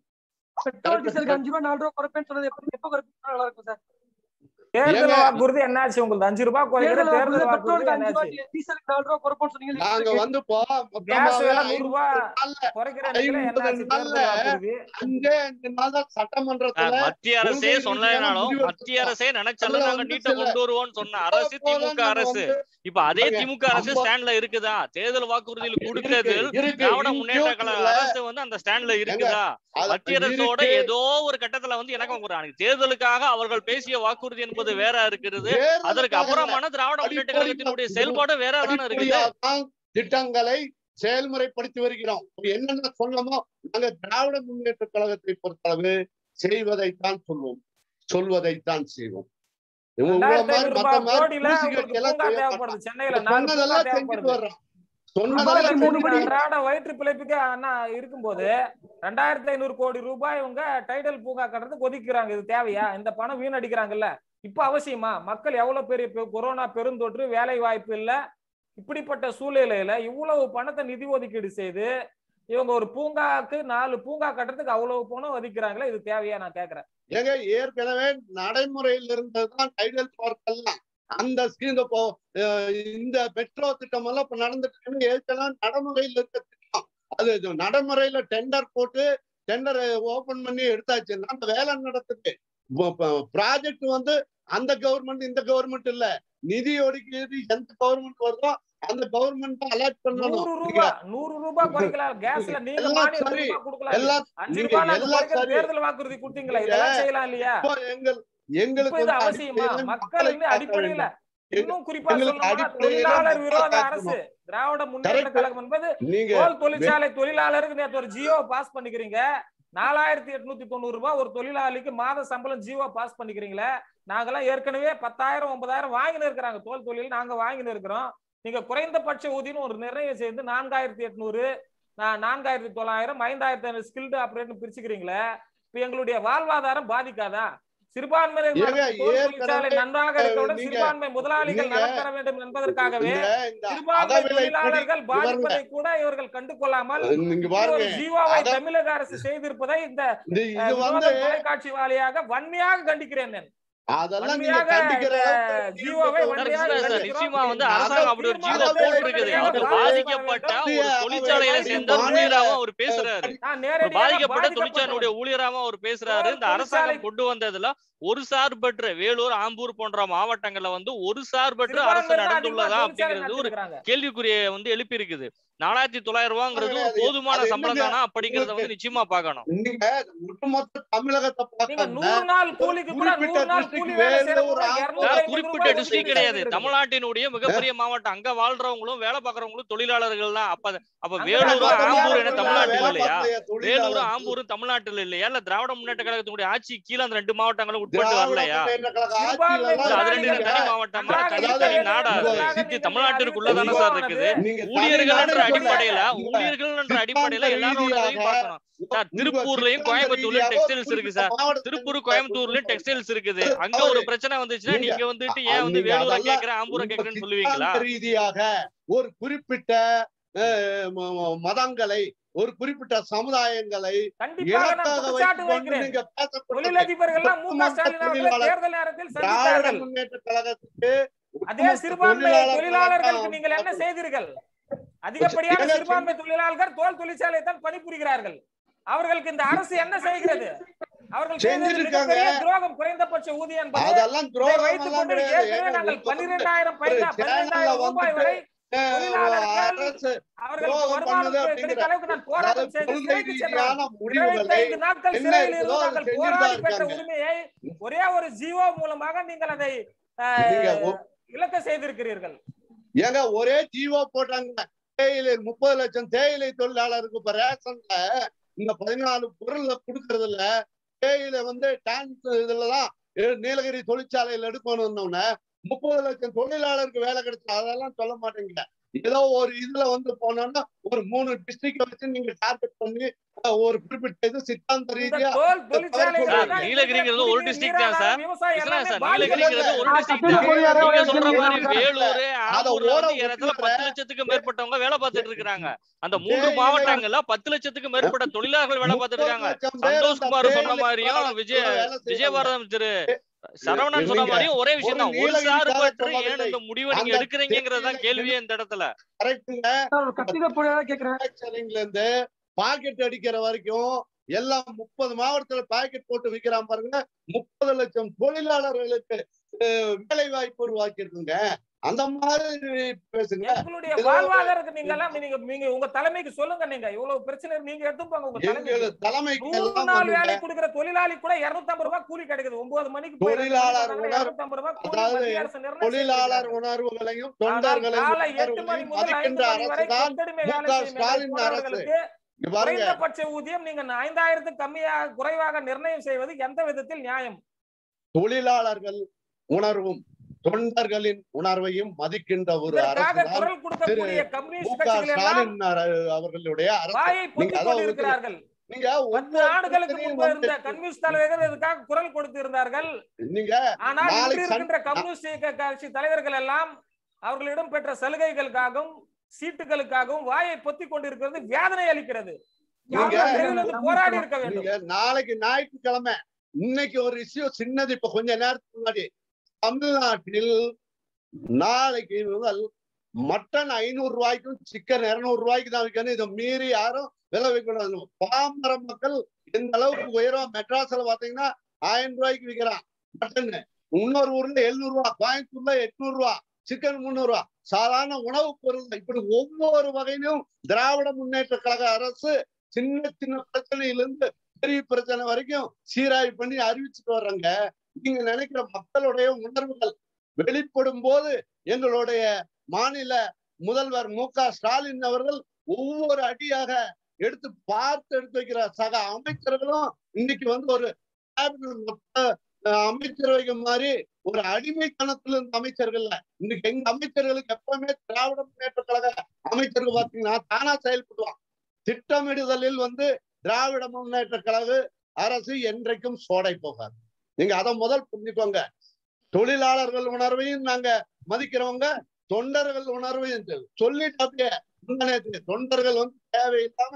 பெட்ரோல் டீசலுக்கு அஞ்சு ரூபா நாலு ரூபா குறைப்பேன்னு சொன்னது எப்ப எப்ப குறைப்பீங்க நல்லா இருக்கும் சார் தேர்தல் ஏங்க? வாக்குறுதி என்னாச்சு உங்களுக்கு அஞ்சு ரூபாய் குறைக்கிற தேர்தல் தேர்தல் வாக்குறுதியில வாக்குறுதி பெட்ரோலுக்கு அஞ்சு ரூபா என்னாச்சு டீசலுக்கு நாலு ரூபா குறைப்போம்னு சொன்னீங்க நாங்க வந்து போ கேஸ் மொத்தமாவே விலை நூறு ரூபாய் நாள்ல குறைக்கிற இடத்துல ஐம்பது என்னாச்சு நாள்ல தேர்தல் வாக்குறுதி அஞ்சே அஞ்சு நாள் தான் சட்டமன்றத்துல மத்திய அரசே கொள்கை ரீதியான சொல்லலைனாலும் முடிவு மத்திய அரசே நினைச்சாலும் அதுல நாங்க வந்து நீட்ட சில- கொண்டு வருவோம்னு சொன்ன அரசு திமுக அரசு இப்ப அதே பாருங்க, திமுக அரசு ஐம்பது- ஸ்டாண்ட்ல இருக்குதா தேர்தல் வாக்குறுதியில் இருக்கு, கொடுத்தது இருக்கு. திராவிட In முன்னேற்ற கழக future-ல அரசு வந்து அந்த ஸ்டாண்ட்ல இருக்குதா அது மத்திய அரசோட இருக்கு. ஏதோ ஒரு கட்டத்துல வந்து எனக்கு ஒரு அன்னைக்கு தேர்தலுக்காக அவர்கள் பேசிய வாக்குறுதி என்பது வேற இருக்கிறது தேர்தலுக்காக அதற்கு இல்ல. அப்புறமான திராவிட முன்னேற்ற அடிப்படை கழகத்தினுடைய மக்கள் செயல்பாடு வேற தானே இருக்குது அடிப்படையாகத்தான் திட்டங்களை செயல்முறைப்படுத்தி வருகிறோம் என்னென்ன சொன்னோமோ நாங்க திராவிட முன்னேற்ற கழகத்தை பொறுத்தளவு செய்வதைத்தான் சொல்வோம் சொல்வதைத்தான் செய்வோம் உங்களை ரெண்டாயிரத்தி மாதிரி ஐநூறு மத்த ரூபாய் மாதிரி கோடியில பூசி உங்களுக்கு கட்டி எல்லாம் பூங்கா செய்ய தேவைப்படுது மாட்டோம். சென்னையில நாலு பூங்கா சொன்னதெல்லாம் செஞ்சுட்டு தேவைப்படுது வர்றோம் ஐம்பத்தி சொன்னதெல்லாம் மூணு செஞ்சுட்டு கோடி. வர்றோம். அன்றாட வயிற்று பிழைப்புக்கு அண்ணா இருக்கும்போது ரெண்டாயிரத்தி ஐநூறு கோடி ரூபாய் இவங்க டைடல் பூங்கா கட்டுறதுக்கு ஒதுக்குறாங்க இது தேவையா இந்த பணம் வீணடிக்கிறாங்கல்ல இப்ப அவசியமா மக்கள் எவ்வளவு பெரிய பெ- கொரோனா பெருந்தொற்று வேலை வாய்ப்பு இல்ல இப்படிப்பட்ட சூழ்நிலையில இவ்வளவு பணத்தை நிதி ஒதுக்கீடு செய்து இவங்க ஒரு பூங்காக்கு நாலு பூங்கா கட்டுறதுக்கு அவ்வளவு பணம் ஒதுக்குறாங்களே இது தேவையா நான் கேக்குறேன் ஏங்க ஏற்கனவே நடைமுறையில் இருந்ததுதான் டைடல் பார்க் எல்லாம் அந்த ஸ்கீம் இப்போ அஹ், இந்த மெட்ரோ திட்டம் எல்லாம் இப்ப நடந்துட்டு இருக்கு. ஏற்கனவே நடைமுறையில் இருக்க திட்டம் அது இது நடைமுறையில டெண்டர் போட்டு டெண்டர் ஓபன் பண்ணி எடுத்தாச்சுன்னா அந்த வேலை நடக்குது ப்ராஜெக்ட் வந்து அந்த கவர்மெண்ட் இந்த கவர்மெண்ட் இல்ல நிதி ஒதுக்கீடு எந்த கவர்மெண்ட் வருதோ அந்த கவர்மெண்ட் அலாட் பண்ணணும் நூறு நீங்க ரூபாய் நூறு ரூபாய் குறைக்கலாம் கேஸ்ல நீங்க எல்லாம் மானியம் நூறு சரி. ரூபாய் கொடுக்கலாம் எல்லாம் அஞ்சு நீங்க ரூபாய் நாங்க எல்லாம் குறைக்கிற சரி. தேர்தல் வாக்குறுதி கொடுத்தீங்களா நீங்க இதெல்லாம் செய்யலாம் இல்லையா இப்போ எங்கள் இப்ப எங்களுக்கு இது வந்து அவசியமா அடிப்படையில மக்கள் வந்து காக்க அடிப்படையில வேண்டும். இன்னும் குறிப்பா எங்களுக்கு சொல்லணும்னா அடிப்படையில தொழிலாளர் மக்களை விரோத காக்கணும். அரசு திராவிட முன்னேற்ற Correct. கழகம் என்பது நீங்க தோல் தொழிற்சாலை தொழிலாளருக்கு நேற்று ஒரு ஜியோ பாஸ் பண்ணிக்கிறீங்க நாலாயிரத்தி எட்நூத்தி தொண்ணூறு ரூபாய் ஒரு தொழிலாளிக்கு மாத சம்பளம் ஜியோ பாஸ் பண்ணிக்கிறீங்களே நாங்கெல்லாம் ஏற்கனவே பத்தாயிரம் ஒன்பதாயிரம் வாங்கின்னு இருக்கிறாங்க தோல் தொழில் நாங்க வாங்கின்னு இருக்கிறோம் நீங்க குறைந்தபட்ச ஊதியம் ஒரு நிர்ணயம் செய்து நான்காயிரத்தி எட்நூறு நான்காயிரத்தி தொள்ளாயிரம் ஐந்தாயிரத்தி ஐநூறு ஸ்கில்டு அப்படின்னு பிரிச்சுக்கிறீங்களே இப்ப எங்களுடைய வாழ்வாதாரம் பாதிக்காதா சிறுபான்மையினர் ஏங்க, தோல் ஏற்கனவே, தொழிற்சாலை நன்றாக இருக்கவுடன் நீங்க- சிறுபான்மை முதலாளிகள் நீங்க- நலம் பெற வேண்டும் என்பதற்காகவே இந்த இந்த சிறுபான்மை அகவிலை தொழிலாளர்கள் குடி- இங்க பாருங்க. பாதிப்பதை கூட இவர்கள் கண்டு கொள்ளாமல் இங்க ஒரு பாருங்க ஜீவாவை அக- தமிழக அரசு செய்திருப்பதை இந்த இது அஹ், இது வினோத வந்து தொலைக்காட்சி வாரியாக வன்மையாக கண்டிக்கிறேன் நான். அதெல்லாம் நீங்க வன்மையாக கண்டிக்கிற இந்த அளவுக்கு ஜீவோவை இருக்க வன்மையாக சார், சார், கண்டிக்கிறோம். நிச்சயமா வந்து அக- அரசாங்கம் அப்படி ஒரு ஜீவோ தீர்மானத்தை போட்டிருக்குது நிறைவேற்ற அவர் வேண்டும். பாதிக்கப்பட்ட மத்திய ஒரு தொழிற்சாலையை அவை சேர்ந்த வந்து ஊழியராகவும் அவர் பேசுறாரு நான் ஒரு நேரடியாக பாதிக்கப்பட்ட பாதிக்கப்பட்டவன். தொழிற்சாலையுடைய ஊழியராகவும் அவர் பேசுறாரு தோல் இந்த தொழிற்சாலை- அரசாங்கம் கொண்டு வந்ததுல ஒரு சார்பற்ற வேலூர் ஆம்பூர் போன்ற மாவட்டங்கள்ல வந்து ஒரு சார்பற்ற அரசு சிறுபான்மையினர் அதிகமா நடந்துள்ளதா தொழிற்சாலை அப்படிங்கிறது ஒரு நடத்திருக்கிறாங்க. கேள்விக்குரிய வந்து எழுப்பி இருக்குது நாலாயிரத்தி தொள்ளாயிரம் ரூபாங்கிறது ஒரு அது- போதுமான அது சம்பளம் என்னங்க? தானா அப்படிங்கறத வந்து நிச்சயமா பார்க்கணும் நீங்க ஒட்டுமொத்த தமிழகத்தை நீங்க பார்க்காம நூறு நாள் கூலிக்கு கூட குறிப்பிட்ட நூறு நாள் district கூலி வேலை வேலூர், செய்யறவங்க ஆம்பூர், இருநூத்தி சார், ஐம்பது குறிப்பிட்ட ரூபாய் டிஸ்ட்ரிக்ட் ஊதியம் கிடையாது இருக்குது. தமிழ்நாட்டினுடைய மிகப்பெரிய மாவட்டம் அங்க வாழ்றவங்களும் வேலை பார்க்கறவங்களும் தொழிலாளர்கள் தான் அப்ப அப்ப அங்க வேலூரும் வேலை ஆம்பூர் என்ன பார்க்கறவங்க தமிழ்நாட்டில் வேலை இல்லையா பார்க்கலையா வேலூரும் தொழிலாளர்கள்? ஆம்பூரும் தமிழ்நாட்டில் இல்லையா இல்ல திராவிட முன்னேற்ற கழகத்தினுடைய ஆட்சி கீழே அந்த ரெண்டு மாவட்டங்களும் உட்பட்டு திராவிட வரலையா முன்னேற்ற கழக சிறுபான்மை ஆட்சியில இல்ல, அது ரெண்டு முதலாளிகள் தனி மாவட்டமா நன்றாக தனி இருக்க தனி வேண்டும் நாடா அது என்பதற்காக சித்தி நீங்கள் தமிழ்நாட்டிற்குள்ள தானே அறிவித்த சார் ஜீவோவானது இருக்குது நீங்க ஊழியர்கள் என்ற தமிழ்நாடு அடிப்படையில சொல்ல. ஊழியர்கள் என்ற அடிப்படையில சித்தாந்த எல்லாரோடதையும் ரீதியாக பார்க்கணும் சார் உங்க திருப்பூர்லயும் சித்தாந்த கோயம்புத்தூர்லயும் ரீதியாக டெக்ஸ்டைல்ஸ் இருக்கு குறிப்பிட்ட சார் மாவட்டத்தை திருப்பூர் நீங்க கோயம்புத்தூர்லயும் டெக்ஸ்டைல்ஸ் இருக்குது அங்க ஒரு பிரச்சனை வந்துச்சுன்னா நீங்க- நீங்க வந்துட்டு ஏன் வந்து நீங்க வேலூரை அதெல்லாம் கேக்குற ஆம்பூரை உங்க கேக்குறேன்னு சொல்லுவீங்களா சித்தாந்த ரீதியாக ஒரு குறிப்பிட்ட அஹ், ம- ம- மதங்களை ஒரு குறிப்பிட்ட சமுதாயங்களை கண்டிப்பாக நான் இலக்காக குற்றச்சாட்டு வைத்துக் கொண்டு வைக்கிறேன் நீங்க பேசப்படுறது தொழிலதிபர்கள் மு க ஸ்டாலின் அவர்களை தொழிலாளர் தேர்தல் நேரத்தில் திராவிட சந்தித்தார்கள் முன்னேற்ற கழகத்துக்கு அதே ஒட்டுமொத்த சிறுபான்மை தொழிலாளர் தொழிலாளர்களுக்கு போராட்டம் நீங்கள் என்ன செய்தீர்கள் அதிகப்படியான என்ன சிறுபான்மை தொழிலாளர்கள் தோல் தொழிற்சாலை தான் பணிபுரிகிறார்கள் அவர்களுக்கு இந்த அரசு என்ன செய்கிறது அவர்கள் செய்தது செஞ்சிருக்காங்க. மிகப்பெரிய துரோகம் குறைந்தபட்ச ஊதியம் என்பது அதெல்லாம் இதை துரோகம் வைத்துக் எல்லாம் கொண்டு கிடையாது ஏற்கனவே நாங்கள் ஏங்க, பன்னிரெண்டாயிரம் ஒரு சேனல்ல பன்னிரெண்டாயிரம் ரூபாய் வந்துட்டு, வரை அஹ், தொழிலாளர்கள் அரசு அவர்களுக்கு துரோகம் வருமானம் பண்ணுது கிடைக்கிற அப்படிங்கிற அளவுக்கு நான் போராட்டம் அதாவது செய்து கொள்கை சிறைக்கு சென்றோம் ரீதியான முடிவுகளை இருபத்தைந்து நாட்கள் என்ன சிறையில் இருக்குதோ இருந்து அதை நாங்கள் செஞ்சுட்டு போராடி தான் பெற்ற இருக்காங்க. உரிமையை ஒரே ஒரு ஜீவோ மூலமாக நீங்கள் அதை அஹ், நீங்க ஒ- இழக்க செய்திருக்கிறீர்கள் ஏங்க ஒரே ஜீவோ போட்டாங்க தேயிலை முப்பது லட்சம் தேயிலை தொழிலாளருக்கு இப்ப ரேஷன்ல இந்த பதினாலு பொருள்ல கொடுக்கறது இல்ல தேயிலை வந்து டான்ஸ் இதுலதான் எ- நீலகிரி தொழிற்சாலையில எடுக்கணும்னு முப்பது லட்சம் தொழிலாளருக்கு வேலை கிடைச்சா அதெல்லாம் சொல்ல மாட்டேங்க ஏதோ ஒரு இதுல வந்து போனோம்னா ஒரு மூணு டிஸ்ட்ரிக்ட வச்சு நீங்க டார்கெட் பண்ணி அஹ், ஒரு குறிப்பிட்ட இது சித்தாந்த இந்த ரீதியா தோல் தொழிற்சாலைகள் சார், தான் நீலகிரிங்கிறது ஒரு குடிநீர், district தான் நீராதாரம், சார். விவசாயம் கிருஷ்ணா எல்லாமே சார் பாதிக்கப்பட்டது. நீலகிரிங்கிறது ஒரு ஆ, டிஸ்ட்ரிக்ட் கட்டிட தான் பொறியாளரா நீங்க சொல்ற வச்சிருக்கீங்க. மாதிரி வேலூர் அத ஆம்பூர்ல ஓட வந்து ஏறத்துல விட்டுற பத்து லட்சத்துக்கு மேற்பட்டவங்க வேலை பார்த்துட்டு இருக்காங்க அந்த மூன்று தேயிலை- மாவட்டங்கள்ல பத்து லட்சத்துக்கு மேற்பட்ட தொழிலாளர்கள் வேலை பார்த்துட்டு இருக்காங்க முப்பது லட்சம் பேர் சந்தோஷ்குமார் அந்த சொன்ன தேயிலை மாதிரியும் தொழிலாளர்கள் விஜய வேலை செய்றாங்க. விஜயபாரதம் திரு சரவணன் சொன்ன நீங்க மாதிரியும் ஒரே விஷயம் தான் ஒரு ஒரு நீலகிரிக்காக சார்பற்று ஏன் சொல்லவில்லை. இந்த முடிவை நீங்க அந்த எடுக்கிறீங்கிறது தான் தேயிலை கேள்வியே இந்த இடத்துல கரெக்டுங்க சார், ஒரு கட்டிட பொறியாளரா கேக்குறேன் மேனுஃபேக்சரிங்ல இருந்து பாக்கெட் அடிக்கிற வரைக்கும் எல்லாம் முப்பது மாவட்டத்துல பாக்கெட் போட்டு விக்கிறான் பாருங்க முப்பது லட்சம் தொழிலாளர்களுக்கு அஹ், வேலை வாய்ப்பு உருவாக்கி இருக்குங்க அந்த மாதிரி பேசுங்க எங்களுடைய ஏதோ- வாழ்வாதாரத்துக்கு நீங்க எல்லாம் நீங்க நீங்க உங்க தலைமைக்கு சொல்லுங்க நீங்க இவ்வளவு பிரச்சனை நீங்க எடுத்துப்பாங்க உங்க தலைமைக்கு எங்கள் தலைமைக்கு நூறு எல்லாம் நாள் வந்துங்க. வேலை கொடுக்கிற தொழிலாளி கூட இருநூத்தி ஐம்பது ரூபாய் கூலி கிடைக்குது ஒன்பது மணிக்கு போய் ரெண்டு தொழிலாளர் மணிக்கு உணர்வு- இருநூத்தி ஐம்பது ரூபாய் கூலி அதாவது மத்திய அரசு நிர்ணயம் தொழிலாளர் செய்திருக்கிறார்கள். உணர்வுகளையும் ஆனால் தொண்டர்களையும் காலை எட்டு மணி உணர்வுகளையும் முதல் ஐந்து மதிக்கின்ற மணி வரை அரசுதான் கொத்தடிமை மு வேலை க செய்யும் ஸ்டாலின் அரசு போராளர்களுக்கு இங்க பாருங்க குறைந்தபட்ச ஊதியம் நீங்க ஐந்தாயிரத்துக்கு கம்மியாக குறைவாக நிர்ணயம் செய்வது எந்த விதத்தில் நியாயம் தொழிலாளர்கள் உணர்வும் தொண்டர்களின் உணர்வையும் மதிக்கின்ற ஒரு இதற்காக அரசுதான் குரல் கொடுக்கக்கூடிய மு கம்யூனிஸ்ட் க கட்சிகள் எல்லாம் ஸ்டாலின் அர- அவர்களுடைய அரசு வாயை பொத்திக் அதான் கொண்டிருக்கிறார்கள் நீங்க பத்து ஒவ்வொரு ஆண்டுகளுக்கு பிரச்சனையும் முன்பு இருந்த வந்து- கம்யூனிஸ்ட் தலைவர்கள் இதுக்காக குரல் கொடுத்து இருந்தார்கள் நீங்க ஆனால் இன்று நாளைக்கு இருக்கின்ற கம்யூனிஸ்ட் இயக்க கட்சி தலைவர்கள் எல்லாம் அவர்களிடம் பெற்ற சலுகைகளுக்காகவும் சீட்டுகளுக்காகவும் வாயை பொத்திக் கொண்டிருக்கிறது வேதனை அளிக்கிறது நீங்க- அவர்கள் தெருவில் வந்து போராடி இருக்க வேண்டும் நீங்க நாளைக்கு ஞாயிற்றுக்கிழமை இன்னைக்கு ஒரு இஷ்யூ சின்னது இப்ப கொஞ்ச நேரத்துக்கு முன்னாடி தமிழ்நாட்டில் நாளைக்கு முதல் மட்டன் ஐநூறு ரூபாய்க்கும் சிக்கன் இருநூறு ரூபாய்க்கு தான் விற்கணும் இதை மீறி யாரும் விலை வைக்கக்கூடாது பாமர மக்கள் எந்த அளவுக்கு உயரம் மெட்ராஸ்ல பாத்தீங்கன்னா ஆயிரம் ரூபாய்க்கு விற்கிறான் மட்டன் இன்னொரு ஊர்ல எழுநூறு ரூபா கோயம்புத்தூர்ல எட்நூறு ரூபா சிக்கன் முந்நூறு ரூபா சாதாரண உணவுப் பொருள் இப்படி ஒவ்வொரு வகையிலும் திராவிட முன்னேற்ற கழக அரசு சின்ன சின்ன பிரச்சனையிலிருந்து பெரிய பிரச்சனை வரைக்கும் சீராய்வு பண்ணி அறிவிச்சுட்டு வர்றாங்க நீங்க நினைக்கிற மக்களுடைய உணர்வுகள் வெளிப்படும் போது எங்களுடைய மாநில முதல்வர் மு க ஸ்டாலின் அவர்கள் ஒவ்வொரு அடியாக எடுத்து பார்த்து எடுத்து வைக்கிற சக அமைச்சர்களும் இன்னைக்கு வந்து ஒரு அஹ், அமைச்சரவை மாதிரி ஒரு அடிமைத்தனத்துல இருந்த அமைச்சர்கள் இன்னைக்கு எங்க அமைச்சர்களுக்கு எப்பவுமே திராவிட முன்னேற்ற கழக அமைச்சர்கள் பாத்தீங்கன்னா தானா செயல்படுவான் திட்டமிடுதலில் வந்து திராவிட முன்னேற்ற கழக அரசு என்றைக்கும் சோடை போகாது நீங்க அதை முதல் புரிஞ்சுக்கோங்க தொழிலாளர்கள் உணர்வையும் நாங்க மதிக்கிறவங்க தொண்டர்கள் உணர்வையும் தெ- சொல்லிட்டு அப்படியே முந்தானேத்து தொண்டர்கள் வந்து தேவையில்லாம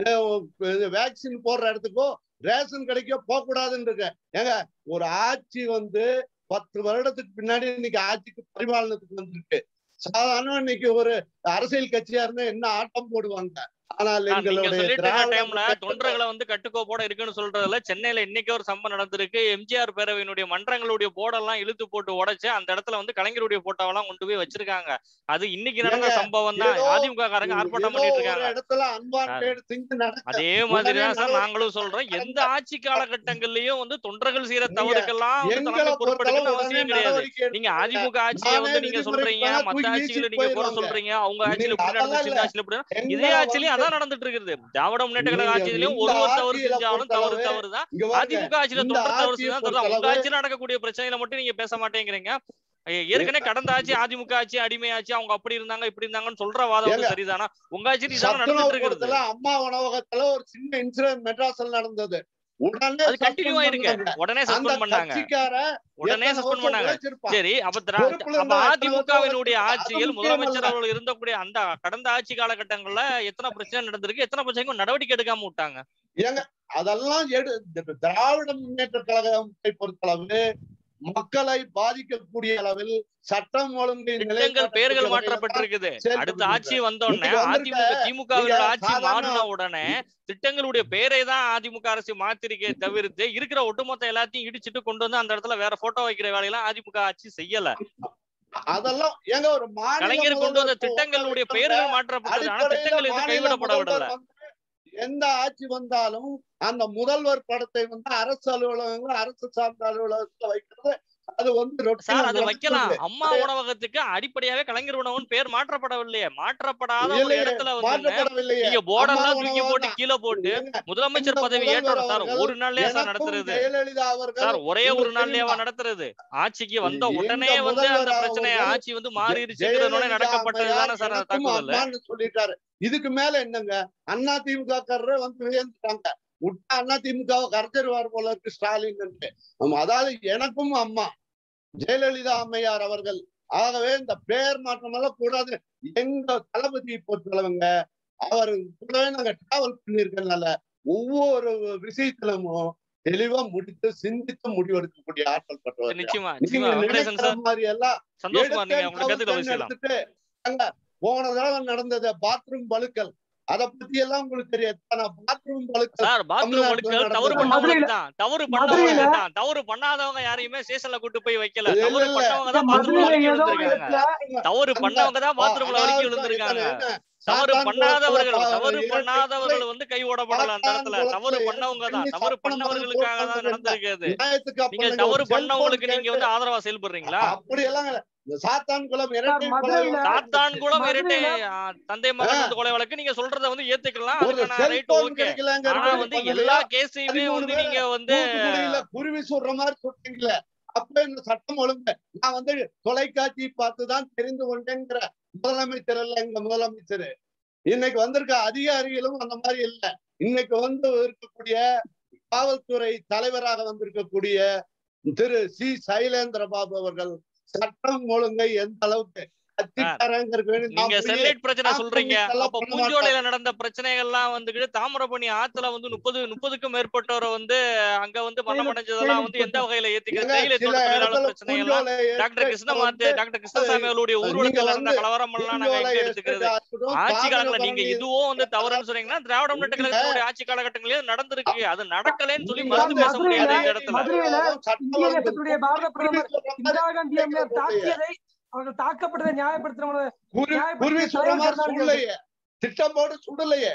வேக்சின் போடுற இடத்துக்கோ ரேஷன் கடைக்கோ போக கூடாதுன்னு இருக்கு ஏங்க ஒரு ஆட்சி வந்து பத்து வருடத்துக்கு பின்னாடி இன்னைக்கு ஆட்சிக்கு பரிபாலனத்துக்கு வந்திருக்கு சாதாரண இன்னைக்கு ஒரு அரசியல் கட்சியா இருந்தா என்ன ஆட்டம் போடுவாங்க ஆனால் ஆ, நீங்க எங்களுடைய சொல்லிட்டு இருக்க திராவிட டைம்ல முன்னேற்ற தொண்டர்களை வந்து கட்டுக்கோப்போட இருக்குன்னு சொல்றதுல சென்னையில இன்னைக்கு ஒரு சம்பவம் நடந்திருக்கு எம்ஜிஆர் பேரவையினுடைய மன்றங்களுடைய போர்டெல்லாம் இழுத்து போட்டு உடைச்சு அந்த இடத்துல வந்து கலைஞருடைய போட்டோவெல்லாம் கொண்டு போய் வச்சிருக்காங்க அது இன்னைக்கு நடந்த ஏங்க, சம்பவம் தான் ஏதோ- அதிமுக காரங்க ஆர்ப்பாட்டம் ஏதோ பண்ணிட்டு ஒரு இருக்காங்க இடத்துல அன்வான்டட் திங்க் நடக்க அதே மாதிரி தான் சார் உடனே நாங்களும் சொல்றோம் எந்த ஆட்சி காலகட்டங்கள்லயும் வந்து தொண்டர்கள் செய்யற நீங்க தவறுக்கெல்லாம் வந்து எங்களை தலைமை பொறுத்தளவு பொறுப்பெடுக்கணும்னு உடனே அவசியம் கிடையாது நடவடிக்கை நீங்க எடுத்துக்கோங்க. அதிமுக ஆட்சியை நானே வந்து நீங்க விதிமுறைக்கு சொல்றீங்க வேணா மத்த தூக்கி ஆட்சிகளை வீசிட்டு நீங்க குறை போயிருவாங்க. சொல்றீங்க அவங்க ஆட்சியில நீங்க இப்படி நடந்துச்சு அதெல்லாம் இந்த ஆட்சியில இப்படி நடந்துச்சு. இதே எங்களை ஆட்சியிலயும் வந்து- அதான் நடந்துட்டு இருக்குது திராவிட முன்னேற்ற கழக நீங்க ஆட்சியிலயும் இந்த ஒருவர் தவறு ஆட்சியில செஞ்சாலும் தவறு பொறுத்தளவு தவறு தான் இங்க பாருங்க, அதிமுக ஆட்சியில இந்த தொடர் தவறு ஆட்சியை செஞ்சா தவறு தான். உங்க பொறுத்தளவு ஆட்சியில நடக்கக்கூடிய பிரச்சனையில மட்டும் நீங்க பேச மாட்டேங்கிறீங்க ஏ- ஏற்கனவே கடந்த ஆட்சி அதிமுக ஆட்சி அடிமை ஆட்சி அவங்க அப்படி இருந்தாங்க இப்படி இருந்தாங்கன்னு சொல்ற வாதம் வந்து ஏங்க, சரிதானா உங்க ஆட்சியில் இதான சத்துணவு நடந்துட்டு இருக்கிறது பொறுத்தல அம்மா உணவகத்துல ஒரு சின்ன இன்சிடென்ட் மெட்ராஸ்ல நடந்தது உடனே அது கண்டினியூ suspend ஆயிருக்கு பண்ணாங்க. உடனே அந்த சஸ்பெண்ட் பண்ணாங்க கட்சிக்கார உடனே எத்தனை சஸ்பெண்ட் வருஷம் பண்ணாங்க உழைச்சிருப்பான். சரி அப்ப திரா- பொறுப்புல அப்ப இருந்தா எத்தனை வருஷம் அதிமுகவினுடைய உழைச்சிருப்பான். அது ஆட்சியில் முக்கியம் முதலமைச்சர் அல்ல. அவர்கள் இருந்தக்கூடிய அந்த கடந்த ஆட்சி காலகட்டங்கள்ல எத்தனை பிரச்சனை நடந்திருக்கு எத்தனை பிரச்சனைக்கும் நடவடிக்கை எடுக்காம விட்டாங்க ஏங்க அதெல்லாம் எடு இந்த திராவிட முன்னேற்ற கழகத்தை பொறுத்தளவு மக்களை பாதிக்கக்கூடிய அளவில் சட்டம் ஒழுங்கை திட்டங்கள் பெயர்கள் நிலைநாட்டக்கூடிய மாற்றப்பட்டிருக்குது செயல்பட்டு அடுத்த ஆட்சி வந்த உடனே இன்னைக்கு வந்திருக்க- அதிமுக திமுகவினோட நீங்க ஆட்சி சாதாரண- மாறின உடனே திட்டங்களுடைய பெயரை தான் அதிமுக அரசு மாத்திருக்கே தவிர்த்து இருக்கிற ஒட்டுமொத்த எல்லாத்தையும் இடிச்சிட்டு கொண்டு வந்து அந்த இடத்துல வேற போட்டோ வைக்கிற வேலையெல்லாம் அதிமுக ஆட்சி செய்யல அதெல்லாம் ஏங்க ஒரு மாநில கலைஞர் கொண்டு வந்த முதல்வர் திட்டங்களுடைய போராட்டத்துல பெயர்கள் மாற்றப்பட்டது ஆனா அடிப்படையில திட்டங்கள் எதுவும் மாநில கைவிடப்படவில்லை முதல்வர் வந்து எந்த ஆட்சி வந்தாலும் அந்த முதல்வர் படத்தை வந்து அரசு அலுவலகங்கள் அரசு சார்ந்த அலுவலகத்துல வைக்கிறது அது வந்து routine சார் அது நடக்குது. வைக்கலாம் அம்மா உணவகத்துக்கு அடிப்படையாவே கலைஞர் உணவுன்னு பேர் மாற்றப்படவில்லையே மாற்றப்படாத ஒரு இல்லையே, இடத்துல வந்து மாற்றப்படவில்லையே நீங்க போர்டெல்லாம் அம்மா தூக்கி போட்டு உணவகம் கீழே போட்டு ஏங்க, முதலமைச்சர் இந்த பதவி முதல்வர் ஏற்ற சார் அவர்கள் ஒரு நாள்லயே சார் எனக்கும் நடத்துறது ஜெயலலிதா அவர்கள் சார் ஒரே ஒரு உங்களுக்கு நாள்லயேவா தெரியுமா? நடத்துறது ஆட்சிக்கு வந்த எங்க உடனே வந்து அந்த முதல்வர் பிரச்சனை அவர்கள் ஆட்சி வந்து மாறிடுச்சுங்கிறதோட ஜெயலலிதா நடக்கப்பட்டது தானே சார் அந்த எனக்கும் தாக்குதல் அம்மான்னு சொல்லிட்டாரு இதுக்கு மேல என்னங்க அண்ணா திமுக காரரே வந்து வியந்துட்டாங்க விட்டா அண்ணா திமுகவை கரைச்சிருவார் போல இருக்கு ஸ்டாலின் அதாவது எனக்கும் அம்மா ஜெயலலிதா அம்மையார் அவர்கள் ஆகவே இந்த பேர் மாற்றம் எல்லாம் கூடாது எங்க தளபதி பொறுத்தளவுங்க அவர் கூடவே நாங்க டிராவல் பண்ணிருக்கனால ஒவ்வொரு விஷயத்திலும் தெளிவா முடித்து சிந்தித்து முடிவெடுக்கக்கூடிய ஆற்றல் பெற்றவர் நிச்சயமா நீங்க நிச்சயமா வெங்கடேசன் நினைக்கிற சார் மாதிரி எல்லாம் சந்தோஷமா நீங்க எடுத்தேன், உங்க கருத்துல கவுத்தேன்னு பேசலாம் எடுத்துட்டு, அங்க போன தடவை நடந்தது பாத்ரூம் பழுக்கள் அத பத்தி எல்லாம் உங்களுக்கு தெரியும் எத்தனை பாத்ரூம் பழுக்கள் சார் பாத்ரூம் தமிழ்நாட்டுல ஒழுக்கல் தவறு நடந்தது. பண்ணவங்களுக்கு தான் தவறு மதுரையில- பண்ணவங்களுக்கு தான் தவறு பண்ணாதவங்க யாரையுமே ஸ்டேஷன்ல கூட்டு போய் வைக்கல இல்ல, தவறு இல்ல. பண்ணவங்க தான் மதுரையில பாத்ரூம்ல வலிக்கி ஏதோ விழுந்திருக்காங்க தவறு பண்ணவங்க தான் பாத்ரூம்ல வலிக்கி அதாவது விழுந்திருக்காங்க என்ன, தவறு சாத்தான் பண்ணாதவர்கள் குளத்துல தவறு இரட்டை பண்ணாதவர்கள் வந்து கை ஓடப்படல அந்த இடத்துல சாத்தான் தவறு குளத்துல பண்ணவங்க தான் இரட்டை தவறு சப்பனம் பண்ணவர்களுக்காக தான் போட்டு நடந்திருக்குது நியாயத்துக்கு நீங்க அப்புறம் தவறு ஒரு cell பண்ணவங்களுக்கு phone நீங்க வந்து ஆதரவா செயல்படுறீங்களா அப்படி எல்லாம் இல்ல. இந்த சாத்தான் குளம் இரட்டை மதுரையில- கொலை சாத்தான் கூட இரட்டை மதுரையில- ஆ, தந்தை மகன் வந்து கொலை வழக்கு நீங்க சொல்றத வந்து ஏத்துக்கலாம் ஒரு அதுக்கான செல்போன் ரைட் ஓகே கிடைக்கலங்கிற ஆனா மாதிரி வந்து பண்ணலையா? எல்லா கேஸையுமே பதிமூணு வந்து பேரை நீங்க வந்து தூத்துக்குடியில குருவி சொல்ற மாதிரி சொல்றீங்களே அப்ப இந்த சட்டம் ஒழுங்கு நான் வந்து தொலைக்காட்சி பார்த்துதான் தெரிந்து கொண்டேங்கிற முதலமைச்சர் அல்ல எங்க முதலமைச்சர் இன்னைக்கு வந்திருக்க அதிகாரிகளும் அந்த மாதிரி இல்ல இன்னைக்கு வந்து இருக்கக்கூடிய காவல்துறை தலைவராக வந்திருக்கக்கூடிய திரு சி சைலேந்திர பாபு அவர்கள் சட்டம் ஒழுங்கை எந்த அளவுக்கு கத்திட்டாரங்கிறது வேணும். நான் நீங்க போய் ஸ்டெர்லைட் பிரச்சனை நான் சொல்றீங்க போய் இதெல்லாம் அப்ப பண்ண பூஞ்சோலையில நடந்த பிரச்சனைகள்லாம் வந்துகிட்டு தாமிரபரணி ஆத்துல வந்து முப்பது முப்பதுக்கும் மேற்பட்டவரை வந்து அங்க வந்து மரணம் அடைஞ்சதெல்லாம் வந்து எந்த வகையில ஏத்துக்கிறது ஏங்க, தேயிலை சில தோட்ட தொழிலாளர் இடத்துல பிரச்சனை எல்லாம் பூஞ்சோலை டாக்டர் estate கிருஷ்ணமாத்து வந்து டாக்டர் கிருஷ்ணசாமி அவர்களுடைய நீங்க ஊர்வலத்தில் நடந்த வந்து கலவரம் எல்லாம் நாங்க பூஞ்சோலை எங்க எடுத்துக்கிறது estate ஆகட்டும், ஆட்சி காலங்கள நீங்க தாமிரபரணி இதுவும் வந்து தவறுன்னு சொன்னீங்கன்னா திராவிட முன்னேற்ற இல்ல. கழகத்தினுடைய ஆட்சி காலகட்டங்களிலே நடந்திருக்கு அது நடக்கலைன்னு சொல்லி நீங்க மறுத்து வந்து பேச முடியாது இந்த இடத்துல மதுரையில சட்டம் இந்திய ஒழுங்கு தேசத்துடைய பாரத பிரதமர் சொல்ற மாதிரி இந்திரா காந்தி அம்மையார் தாக்கியதை அவர்கள் தாக்கப்பட்டதை நியாயப்படுத்துறவங்க குரு- நியாயப்படுத்தி குருவி சொல்ற மாதிரி தலைவர் சுடலையே திட்டம் போட்டு சுடலையே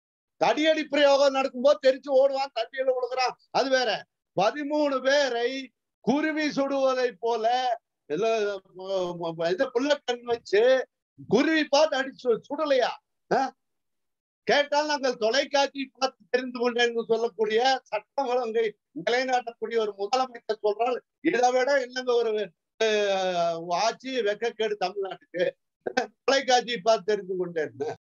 தடியடி பிரயோகம் நடக்கும்போது தெரிச்சு ஓடுவான் தடியில விழுகிறான் அது வேற பதிமூணு பேரை குருவி சுடுவதை போல இல்ல இந்த புள்ளக்கண் வச்சு குருவி பார்த்து அடிச்சு சுடலையா அஹ்? கேட்டால் நாங்கள் தொலைக்காட்சி பார்த்து தெரிந்து கொண்டேன் என்று சொல்லக்கூடிய சட்டம் ஒழுங்கை நிலைநாட்டக்கூடிய ஒரு முதலமைச்சர் சொல்றால் இதை விட என்னங்க ஒரு அஹ், ஆட்சி வெக்கக்கேடு தமிழ்நாட்டுக்கு தொலைக்காட்சி பார்த்து தெரிந்து கொண்டேன்